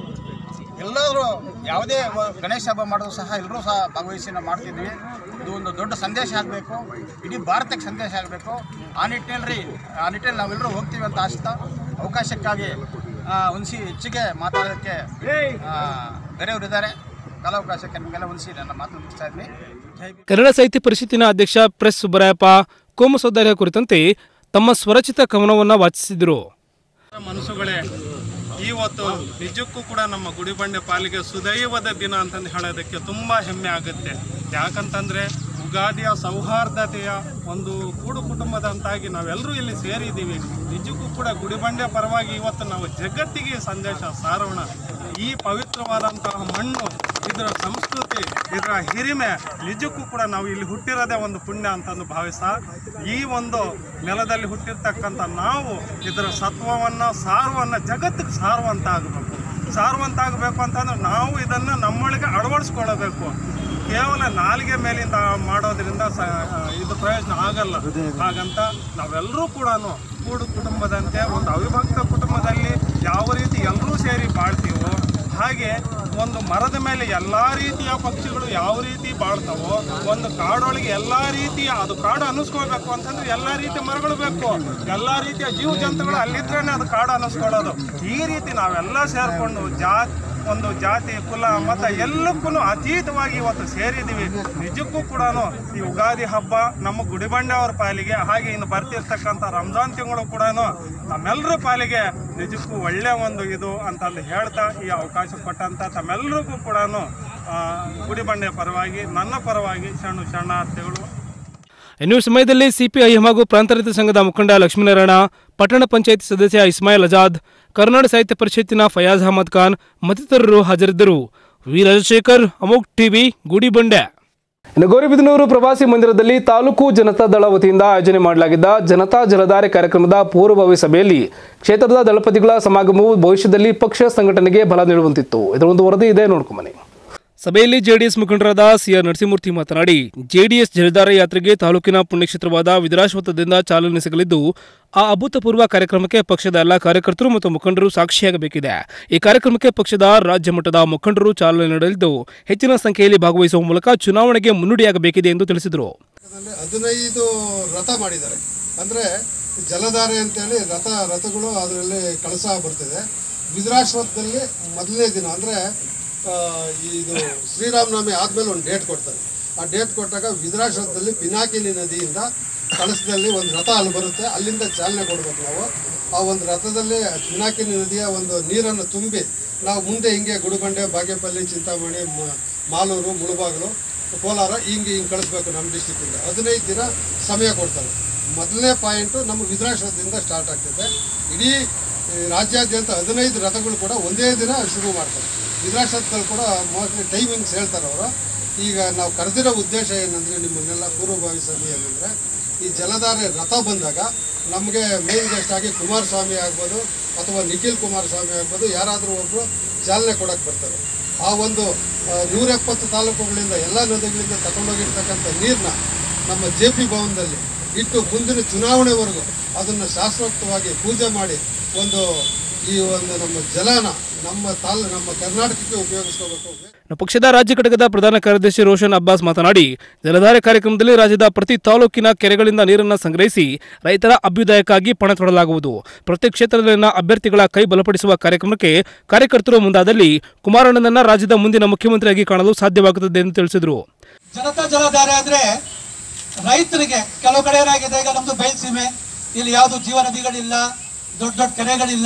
ಎಲ್ಲರೂ ಯಾವುದೇ ವ- ಗಣೇಶ ಹಬ್ಬ ಮಾಡೋದು ಸಹ ಎಲ್ಲರೂ ಸಹ ಭಾಗವಹಿಸಿ ನಾವು ಮಾಡ್ತಿದ್ವಿ ಇದು ಒಂದು ದೊಡ್ಡ ಸಂದೇಶ ಆಗಬೇಕು ಇಡೀ ಭಾರತಕ್ಕೆ ಸಂದೇಶ ಆಗಬೇಕು ಆ ನಿಟ್ಟಿನಲ್ಲಿ ಆ ನಿಟ್ಟಿನಲ್ಲಿ ನಾವೆಲ್ಲರೂ ಹೋಗ್ತೀವಿ ಅಂತ ಆಶಿಸ್ತಾ ಅವಕಾಶಕ್ಕಾಗಿ ಆ, ಉಣಿಸಿ ಹೆಚ್ಚಿಗೆ ಮಾತಾಡೋದಕ್ಕೆ ಆ, ಬೇರೆಯವರಿದ್ದಾರೆ ಕಾಲಾವಕಾಶಕ್ಕೆ ನಿಮಗೆಲ್ಲ ಉಣಿಸಿ ನನ್ನ ಮಾತು ಮುಗಿಸ್ತಾ ಇದ್ದೀನಿ ಜೈ ಭೀಮ್. ಕನ್ನಡ ಸಾಹಿತ್ಯ ಪರಿಷತ್ತಿನ ಅಧ್ಯಕ್ಷ ಪ್ರೆಸ್ ಸುಬ್ಬರಾಯಪ್ಪ ಕೋಮು ಸೌಂದರ್ಯ ಕುರಿತಂತೆ ತಮ್ಮ ಸ್ವರಚಿತ ಕವನವನ್ನು ವಾಚಿಸಿದರು ಮನಸ್ಸುಗಳೇ ಇವತ್ತು ನಿಜಕ್ಕೂ ಕೂಡ ನಮ್ಮ ಗುಡಿಬಂಡೆ ಪಾಲಿಗೆ ಸುದೈವದ ದಿನ ಅಂತಂದು ಹೇಳೋದಕ್ಕೆ ತುಂಬ ಹೆಮ್ಮೆ ಆಗುತ್ತೆ ಯಾಕಂತಂದರೆ ಉಗಾದಿಯ ಸೌಹಾರ್ದತೆಯ ಒಂದು ಕೂಡು ಕುಟುಂಬದಂತಾಗಿ ನಾವೆಲ್ಲರೂ ಇಲ್ಲಿ ಸೇರಿದ್ದೀವಿ ನಿಜಕ್ಕೂ ಕೂಡ ಗುಡಿಬಂಡೆ ಪರವಾಗಿ ಇವತ್ತು ನಾವು ಜಗತ್ತಿಗೆ ಈ ಸಂದೇಶ ಸಾರೋಣ ಈ ಪವಿತ್ರವಾದಂತಹ ಮಣ್ಣು ಇದರ ಸಂಸ್ಕೃತಿ ಇದರ ಹಿರಿಮೆ ನಿಜಕ್ಕೂ ಕೂಡ ನಾವು ಇಲ್ಲಿ ಹುಟ್ಟಿರೋದೇ ಒಂದು ಪುಣ್ಯ ಅಂತಂದು ಭಾವಿಸ ಈ ಒಂದು ನೆಲದಲ್ಲಿ ಹುಟ್ಟಿರ್ತಕ್ಕಂಥ ನಾವು ಇದರ ಸತ್ವವನ್ನು ಸಾರವನ್ನು ಜಗತ್ತಿಗೆ ಸಾರುವಂತ ಆಗಬೇಕು ಸಾರುವಂತ ಆಗಬೇಕು ಅಂತಂದ್ರೆ ನಾವು ಇದನ್ನು ನಮ್ಮೊಳಗೆ ಅಳವಡಿಸ್ಕೊಳ್ಳಬೇಕು ಕೇವಲ ನಾಲಿಗೆ ಮೇಲಿಂದ ಮಾಡೋದ್ರಿಂದ ಸ ಇದು ಪ್ರಯೋಜನ ಆಗಲ್ಲ ಹಾಗಂತ ನಾವೆಲ್ಲರೂ ಕೂಡ ಕೂಡು ಕುಟುಂಬದಂತೆ ಒಂದು ಅವಿಭಕ್ತ ಕುಟುಂಬದಲ್ಲಿ ಯಾವ ರೀತಿ ಎಲ್ಲರೂ ಸೇರಿ ಬಾಳ್ತೀವೋ ಹಾಗೆ ಒಂದು ಮರದ ಮೇಲೆ ಎಲ್ಲ ರೀತಿಯ ಪಕ್ಷಿಗಳು ಯಾವ ರೀತಿ ಬಾಳ್ತಾವೋ ಒಂದು ಕಾಡೊಳಗೆ ಎಲ್ಲ ರೀತಿಯ ಅದು ಕಾಡು ಅನ್ನಿಸ್ಕೋಬೇಕು ಅಂತಂದ್ರೆ ಎಲ್ಲ ರೀತಿಯ ಮರಗಳು ಬೇಕು ಎಲ್ಲ ರೀತಿಯ ಜೀವ ಜಂತುಗಳು ಅಲ್ಲಿದ್ರೇನೆ ಅದು ಕಾಡು ಅನ್ನಿಸ್ಕೊಳ್ಳೋದು ಈ ರೀತಿ ನಾವೆಲ್ಲ ಸೇರಿಕೊಂಡು ಜಾತಿ ಒಂದು ಜಾತಿ ಕುಲ ಮತ ಎಲ್ಲಕ್ಕೂ ಅತೀತವಾಗಿ ಇವತ್ತು ಸೇರಿದ್ದೀವಿ ನಿಜಕ್ಕೂ ಕೂಡ ಈ ಯುಗಾದಿ ಹಬ್ಬ ನಮ್ಮ ಗುಡಿಬಂಡೆ ಅವ್ರ ಪಾಲಿಗೆ ಹಾಗೆ ಇನ್ನು ಬರ್ತಿರ್ತಕ್ಕಂಥ ರಂಜಾನ್ ತಿಂಗಳು ಕೂಡ ನಮ್ಮೆಲ್ಲರ ಪಾಲಿಗೆ ನಿಜಕ್ಕೂ ಒಳ್ಳೆಯ ಒಂದು ಇದು ಅಂತಂದು ಹೇಳ್ತಾ ಈ ಅವಕಾಶ ಕೊಟ್ಟಂತ ತಮ್ಮೆಲ್ಲರಿಗೂ ಕೂಡ ಗುಡಿಬಂಡೆ ಪರವಾಗಿ ನನ್ನ ಪರವಾಗಿ ಶರಣು ಶರಣಾರ್ಥಿಗಳು ಇನ್ನು ಈ ಸಮಯದಲ್ಲಿ ಸಿಪಿಐಎಂ ಹಾಗೂ ಪ್ರಾಂತರಿತ ಸಂಘದ ಮುಖಂಡ ಲಕ್ಷ್ಮೀನಾರಾಯಣ ಪಟ್ಟಣ ಪಂಚಾಯತ್ ಸದಸ್ಯ ಇಸ್ಮಾಯಿಲ್ ಆಜಾದ್ ಕರ್ನಾಟಕ ಸಾಹಿತ್ಯ ಪರಿಷತ್ತಿನ ಫಯಾಜ್ ಅಹಮದ್ ಖಾನ್ ಮತ್ತಿತರರು ಹಾಜರಿದ್ದರು ವಿ ರಾಜಶೇಖರ್ ಅಮೋಕ್ ಟಿವಿ ಗುಡಿಬಂಡೆ ಇನ್ನು ಗೌರಿಬಿದನೂರು ಪ್ರವಾಸಿ ಮಂದಿರದಲ್ಲಿ ತಾಲೂಕು ಜನತಾ ದಳ ವತಿಯಿಂದ ಆಯೋಜನೆ ಮಾಡಲಾಗಿದ್ದ ಜನತಾ ಜಲಧಾರೆ ಕಾರ್ಯಕ್ರಮದ ಪೂರ್ವಭಾವಿ ಸಭೆಯಲ್ಲಿ ಕ್ಷೇತ್ರದ ದಳಪತಿಗಳ ಸಮಾಗಮವು ಭವಿಷ್ಯದಲ್ಲಿ ಪಕ್ಷ ಸಂಘಟನೆಗೆ ಬಲ ನೀಡುವಂತಿತ್ತು ಇದರೊಂದು ವರದಿ ಇದೆ ನೋಡ್ಕೊಂಬನಿ ಸಭೆಯಲ್ಲಿ ಜೆಡಿಎಸ್ ಮುಖಂಡರಾದ ಸಿಆರ್ ನರಸಿಂಹಮೂರ್ತಿ ಮಾತನಾಡಿ ಜೆಡಿಎಸ್ ಜಲಧಾರೆ ಯಾತ್ರೆಗೆ ತಾಲೂಕಿನ ಪುಣ್ಯಕ್ಷೇತ್ರವಾದ ವಿದ್ರಾಶ್ವತ್ಥದಿಂದ ಚಾಲನೆ ಸಿಗಲಿದ್ದು ಆ ಅಭೂತಪೂರ್ವ ಕಾರ್ಯಕ್ರಮಕ್ಕೆ ಪಕ್ಷದ ಎಲ್ಲ ಕಾರ್ಯಕರ್ತರು ಮತ್ತು ಮುಖಂಡರು ಸಾಕ್ಷಿಯಾಗಬೇಕಿದೆ ಈ ಕಾರ್ಯಕ್ರಮಕ್ಕೆ ಪಕ್ಷದ ರಾಜ್ಯ ಮಟ್ಟದ ಮುಖಂಡರು ಚಾಲನೆ ನೀಡಲಿದ್ದು ಹೆಚ್ಚಿನ ಸಂಖ್ಯೆಯಲ್ಲಿ ಭಾಗವಹಿಸುವ ಮೂಲಕ ಚುನಾವಣೆಗೆ ಮುನ್ನುಡಿಯಾಗಬೇಕಿದೆ ಎಂದು ತಿಳಿಸಿದರು ಹದಿನೈದು ರಥ ಮಾಡಿದ್ದಾರೆ ಅಂದರೆ ಜಲಧಾರೆ ಅಂತೇಳಿ ರಥ ರಥಗಳು ಅದರಲ್ಲಿ ಕಳಸ ಬರ್ತಿದೆ ವಿದ್ರಾಶ್ವತ್ಥದಲ್ಲಿ ಮೊದಲನೇ ದಿನ ಅಂದರೆ ಇದು ಶ್ರೀರಾಮನವಮಿ ಆದಮೇಲೆ ಒಂದು ಡೇಟ್ ಕೊಡ್ತಾರೆ ಆ ಡೇಟ್ ಕೊಟ್ಟಾಗ ವಿದ್ರಾಶ್ವತ್ಥದಲ್ಲಿ ಪಿನಾಕಿನಿ ನದಿಯಿಂದ ಕಳಸದಲ್ಲಿ ಒಂದು ರಥ ಅಲ್ಲಿ ಬರುತ್ತೆ ಅಲ್ಲಿಂದ ಚಾಲನೆ ಕೊಡ್ಬೇಕು ನಾವು ಆ ಒಂದು ರಥದಲ್ಲಿ ಪಿನಾಕಿನಿ ನದಿಯ ಒಂದು ನೀರನ್ನು ತುಂಬಿ ನಾವು ಮುಂದೆ ಹಿಂಗೆ ಗುಡಿಬಂಡೆ ಬಾಗೇಪಲ್ಲಿ ಚಿಂತಾಮಣಿ ಮ- ಮಾಲೂರು ಮುಳುಬಾಗಿಲು ಕೋಲಾರ ಹಿಂಗೆ ಹಿಂಗೆ ಕಳಿಸ್ಬೇಕು ನಮ್ಮ ಡಿಸ್ಟಿಕ್ಕಿಂದ ಹದಿನೈದು ದಿನ ಸಮಯ ಕೊಡ್ತಾರೆ ಮೊದಲನೇ ಪಾಯಿಂಟು ನಮ್ಮ ವಿದ್ರಾಶ್ವದಿಂದ ಸ್ಟಾರ್ಟ್ ಆಗ್ತದೆ ಇಡೀ ಈ ರಾಜ್ಯಾದ್ಯಂತ ಹದಿನೈದು ರಥಗಳು ಕೂಡ ಒಂದೇ ದಿನ ಶುರು ಮಾಡ್ತಾರೆ ವಿದ್ರಾಶ್ವತ್ಗಳು ಕೂಡ ಮೋಸ್ಟ್ಲಿ ಟೈಮಿಂಗ್ಸ್ ಹೇಳ್ತಾರೆ ಅವರು ಈಗ ನಾವು ಕರೆದಿರೋ ಉದ್ದೇಶ ಏನಂದರೆ ನಿಮ್ಮನ್ನೆಲ್ಲ ಪೂರ್ವಭಾವಿ ಸಭೆ ಏನಂದರೆ ಈ ಜಲಧಾರೆ ರಥ ಬಂದಾಗ ನಮಗೆ ಮೇನ್ ಗೆಸ್ಟ್ ಆಗಿ ಕುಮಾರಸ್ವಾಮಿ ಆಗ್ಬೋದು ಅಥವಾ ನಿಖಿಲ್ ಕುಮಾರಸ್ವಾಮಿ ಆಗ್ಬೋದು ಯಾರಾದರೂ ಒಬ್ಬರು ಚಾಲನೆ ಕೊಡೋಕ್ಕೆ ಬರ್ತಾರೆ ಆ ಒಂದು ಆ, ನೂರ ಎಪ್ಪತ್ತು ತಾಲೂಕುಗಳಿಂದ ಎಲ್ಲ ನದಿಗಳಿಂದ ತಗೊಂಡೋಗಿರ್ತಕ್ಕಂಥ ನೀರನ್ನ ನಮ್ಮ ಜೆ ಪಿ ಭವನದಲ್ಲಿ ಇಟ್ಟು ಮುಂದಿನ ಚುನಾವಣೆವರೆಗೂ ಅದನ್ನು ಶಾಸ್ತ್ರೋಕ್ತವಾಗಿ ಪೂಜೆ ಮಾಡಿ ಒಂದು ಈ ಒಂದು ನಮ್ಮ ಜಲನ ನಮ್ಮ ತಾಲ್ ನಮ್ಮ ಕರ್ನಾಟಕಕ್ಕೆ ಉಪಯೋಗಿಸ್ಕೋಬೇಕು ಇನ್ನು ಪಕ್ಷದ ರಾಜ್ಯ ಘಟಕದ ಪ್ರಧಾನ ಕಾರ್ಯದರ್ಶಿ ರೋಷನ್ ಅಬ್ಬಾಸ್ ಮಾತನಾಡಿ ಜಲಧಾರೆ ಕಾರ್ಯಕ್ರಮದಲ್ಲಿ ರಾಜ್ಯದ ಪ್ರತಿ ತಾಲೂಕಿನ ಕೆರೆಗಳಿಂದ ನೀರನ್ನು ಸಂಗ್ರಹಿಸಿ ರೈತರ ಅಭ್ಯುದಯಕ್ಕಾಗಿ ಪಣ ತೊಡಲಾಗುವುದು ಪ್ರತಿ ಕ್ಷೇತ್ರದಲ್ಲಿನ ಅಭ್ಯರ್ಥಿಗಳ ಕೈ ಬಲಪಡಿಸುವ ಕಾರ್ಯಕ್ರಮಕ್ಕೆ ಕಾರ್ಯಕರ್ತರು ಮುಂದಾದಲ್ಲಿ ಕುಮಾರಣ್ಣನನ್ನ ರಾಜ್ಯದ ಮುಂದಿನ ಮುಖ್ಯಮಂತ್ರಿಯಾಗಿ ಕಾಣಲು ಸಾಧ್ಯವಾಗುತ್ತದೆ ಎಂದು ತಿಳಿಸಿದರು ಜನತಾ ಜಲಧಾರೆ ಅಂದ್ರೆ ರೈತರಿಗೆ ಕೆಲವು ಕಡೆ ಏನಾಗಿದೆ ಈಗ ನಮ್ದು ಬಯಲುಸೀಮೆ ಇಲ್ಲಿ ಯಾವುದು ಜೀವ ನದಿಗಳಿಲ್ಲ ದೊಡ್ಡ ದೊಡ್ಡ ಕೆರೆಗಳಿಲ್ಲ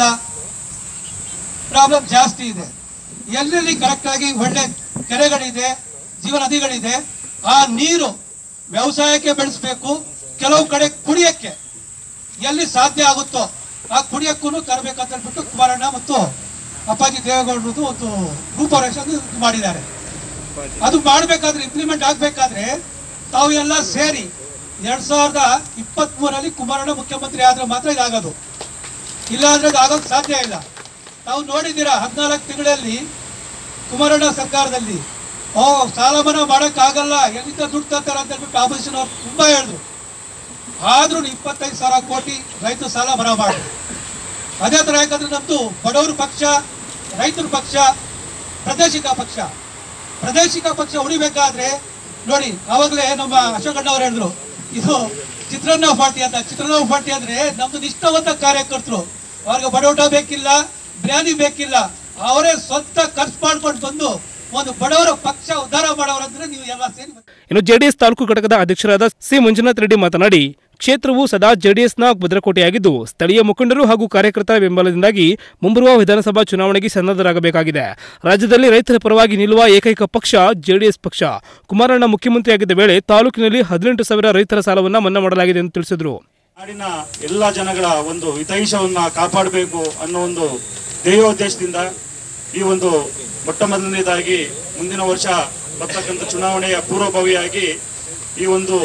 ಪ್ರಾಬ್ಲಮ್ ಜಾಸ್ತಿ ಇದೆ ಎಲ್ಲೆಲ್ಲಿ ಕರೆಕ್ಟ್ ಆಗಿ ಒಳ್ಳೆ ಕೆರೆಗಳಿದೆ ಜೀವ ನದಿಗಳಿದೆ ಆ ನೀರು ವ್ಯವಸಾಯಕ್ಕೆ ಬೆಳೆಸ್ಬೇಕು ಕೆಲವು ಕಡೆ ಕುಡಿಯಕ್ಕೆ ಎಲ್ಲಿ ಸಾಧ್ಯ ಆಗುತ್ತೋ ಆ ಕುಡಿಯಕ್ಕೂ ತರಬೇಕಂತ ಹೇಳ್ಬಿಟ್ಟು ಕುಮಾರಣ್ಣ ಮತ್ತು ಅಪ್ಪಾಜಿ ದೇವೇಗೌಡರದು ಒಂದು ರೂಪರೇಷ ಮಾಡಿದ್ದಾರೆ ಅದು ಮಾಡಬೇಕಾದ್ರೆ ಇಂಪ್ಲಿಮೆಂಟ್ ಆಗಬೇಕಾದ್ರೆ ತಾವು ಎಲ್ಲ ಸೇರಿ ಎರಡ್ ಸಾವಿರದ ಇಪ್ಪತ್ತ್ ಮೂರಲ್ಲಿ ಕುಮಾರಣ್ಣ ಮುಖ್ಯಮಂತ್ರಿ ಆದ್ರೆ ಮಾತ್ರ ಇದಾಗೋದು ಇಲ್ಲ ಅಂದ್ರೆ ಅದು ಆಗೋಕ್ ಸಾಧ್ಯ ಇಲ್ಲ ತಾವು ನೋಡಿದ್ದೀರಾ ಹದಿನಾಲ್ಕು ತಿಂಗಳಲ್ಲಿ ಕುಮಾರಣ್ಣ ಸರ್ಕಾರದಲ್ಲಿ ಓ ಸಾಲ ಮನ್ನಾ ಮಾಡಕ್ ಆಗಲ್ಲ ಎಲ್ಲಿಂದ ದುಡ್ಡು ತರ್ತಾರೆ ಅಂತ ಹೇಳ್ಬಿಟ್ಟು ಆಪೋಸಿಷನ್ ಅವ್ರು ತುಂಬಾ ಹೇಳಿದ್ರು ಆದ್ರೂ ಇಪ್ಪತ್ತೈದು ಸಾವಿರ ಕೋಟಿ ರೈತ ಸಾಲ ಮನ್ನಾ ಮಾಡಿ ಅದೇ ತರ ಯಾಕಂದ್ರೆ ನಮ್ದು ಬಡವರ ಪಕ್ಷ ರೈತರ ಪಕ್ಷ ಪ್ರಾದೇಶಿಕ ಪಕ್ಷ ಪ್ರಾದೇಶಿಕ ಪಕ್ಷ ಉಳಿಬೇಕಾದ್ರೆ ನೋಡಿ ಅವಾಗಲೇ ನಮ್ಮ ಅಶೋಕಣ್ಣ ಅವ್ರು ಹೇಳಿದ್ರು ಇದು ಚಿತ್ರಾನ್ನ ಪಾರ್ಟಿ ಅಂತ ಚಿತ್ರಾನ್ನ ಪಾರ್ಟಿ ಅಂದ್ರೆ ನಮ್ದು ನಿಷ್ಠಾವಂತ ಕಾರ್ಯಕರ್ತರು ಅವ್ರಿಗೆ ಬಡೋಟ ಬೇಕಿಲ್ಲ ಬಿರಿಯಾನಿ ಬೇಕಿಲ್ಲ ಅವರೇ ಸ್ವಂತ ಖರ್ಚು ಮಾಡ್ಕೊಂಡು ಬಂದು ಒಂದು ಬಡವರ ಪಕ್ಷ ಉದ್ಧಾರ ಮಾಡೋರಂದ್ರೆ ನೀವು ಎಲ್ಲ ಸೇರಿ ಇನ್ನು ಜೆಡಿಎಸ್ ತಾಲೂಕು ಘಟಕದ ಅಧ್ಯಕ್ಷರಾದ ಸಿ ಮಂಜುನಾಥ್ ರೆಡ್ಡಿ ಮಾತನಾಡಿ ಕ್ಷೇತ್ರವು ಸದಾ ಜೆಡಿಎಸ್ನ ಭದ್ರಕೋಟೆಯಾಗಿದ್ದು ಸ್ಥಳೀಯ ಮುಖಂಡರು ಹಾಗೂ ಕಾರ್ಯಕರ್ತರ ಬೆಂಬಲದಿಂದಾಗಿ ಮುಂಬರುವ ವಿಧಾನಸಭಾ ಚುನಾವಣೆಗೆ ಸನ್ನದ್ಧರಾಗಬೇಕಾಗಿದೆ ರಾಜ್ಯದಲ್ಲಿ ರೈತರ ಪರವಾಗಿ ನಿಲ್ಲುವ ಏಕೈಕ ಪಕ್ಷ ಜೆಡಿಎಸ್ ಪಕ್ಷ ಕುಮಾರಣ್ಣ ಮುಖ್ಯಮಂತ್ರಿಯಾಗಿದ್ದ ವೇಳೆ ತಾಲೂಕಿನಲ್ಲಿ ಹದಿನೆಂಟು ಸಾವಿರ ರೈತರ ಸಾಲವನ್ನು ಮನ್ನಾ ಮಾಡಲಾಗಿದೆ ಎಂದು ತಿಳಿಸಿದರು ನಾಡಿನ ಎಲ್ಲ ಜನಗಳ ಒಂದು ಹಿತೈಷವನ್ನ ಕಾಪಾಡಬೇಕು ಅನ್ನೋ ಒಂದು ಧ್ಯೇಯೋದ್ದೇಶದಿಂದ ಈ ಒಂದು ಮೊಟ್ಟ ಮೊದಲನೇದಾಗಿ ಮುಂದಿನ ವರ್ಷ ಬರ್ತಕ್ಕಂಥ ಚುನಾವಣೆಯ ಪೂರ್ವಭಾವಿಯಾಗಿ ಈ ಒಂದು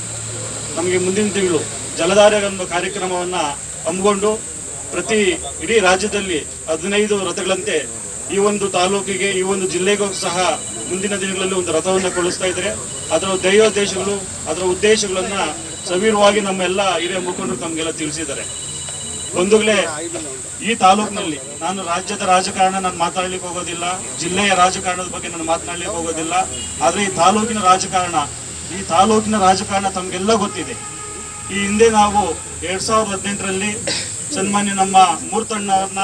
ನಮಗೆ ಮುಂದಿನ ತಿಂಗಳು ಜಲಧಾರೆ ಅನ್ನೋ ಕಾರ್ಯಕ್ರಮವನ್ನ ಹಮ್ಮಿಕೊಂಡು ಪ್ರತಿ ಇಡೀ ರಾಜ್ಯದಲ್ಲಿ ಹದಿನೈದು ರಥಗಳಂತೆ ಈ ಒಂದು ತಾಲೂಕಿಗೆ ಈ ಒಂದು ಜಿಲ್ಲೆಗೂ ಸಹ ಮುಂದಿನ ದಿನಗಳಲ್ಲಿ ಒಂದು ರಥವನ್ನು ಕೊಡಿಸ್ತಾ ಇದ್ದಾರೆ ಅದರ ಧ್ಯೇಯೋದ್ದೇಶಗಳು ಅದರ ಉದ್ದೇಶಗಳನ್ನ ಸವಿರವಾಗಿ ನಮ್ಮೆಲ್ಲ ಹಿರಿಯ ಮುಖಂಡರು ತಮಗೆಲ್ಲ ತಿಳಿಸಿದ್ದಾರೆ ಬಂಧುಗಳೇ ಈ ತಾಲೂಕಿನಲ್ಲಿ ನಾನು ರಾಜ್ಯದ ರಾಜಕಾರಣ ನಾನು ಮಾತಾಡ್ಲಿಕ್ಕೆ ಹೋಗೋದಿಲ್ಲ ಜಿಲ್ಲೆಯ ರಾಜಕಾರಣದ ಬಗ್ಗೆ ನಾನು ಮಾತನಾಡ್ಲಿಕ್ಕೆ ಹೋಗೋದಿಲ್ಲ ಆದ್ರೆ ಈ ತಾಲೂಕಿನ ರಾಜಕಾರಣ ಈ ತಾಲೂಕಿನ ರಾಜಕಾರಣ ತಮಗೆಲ್ಲ ಗೊತ್ತಿದೆ ಈ ಹಿಂದೆ ನಾವು ಎರಡ್ ಸಾವಿರದ ಹದಿನೆಂಟರಲ್ಲಿ ಸನ್ಮಾನ್ಯ ನಮ್ಮ ಮೂರ್ತಣ್ಣವ್ರನ್ನ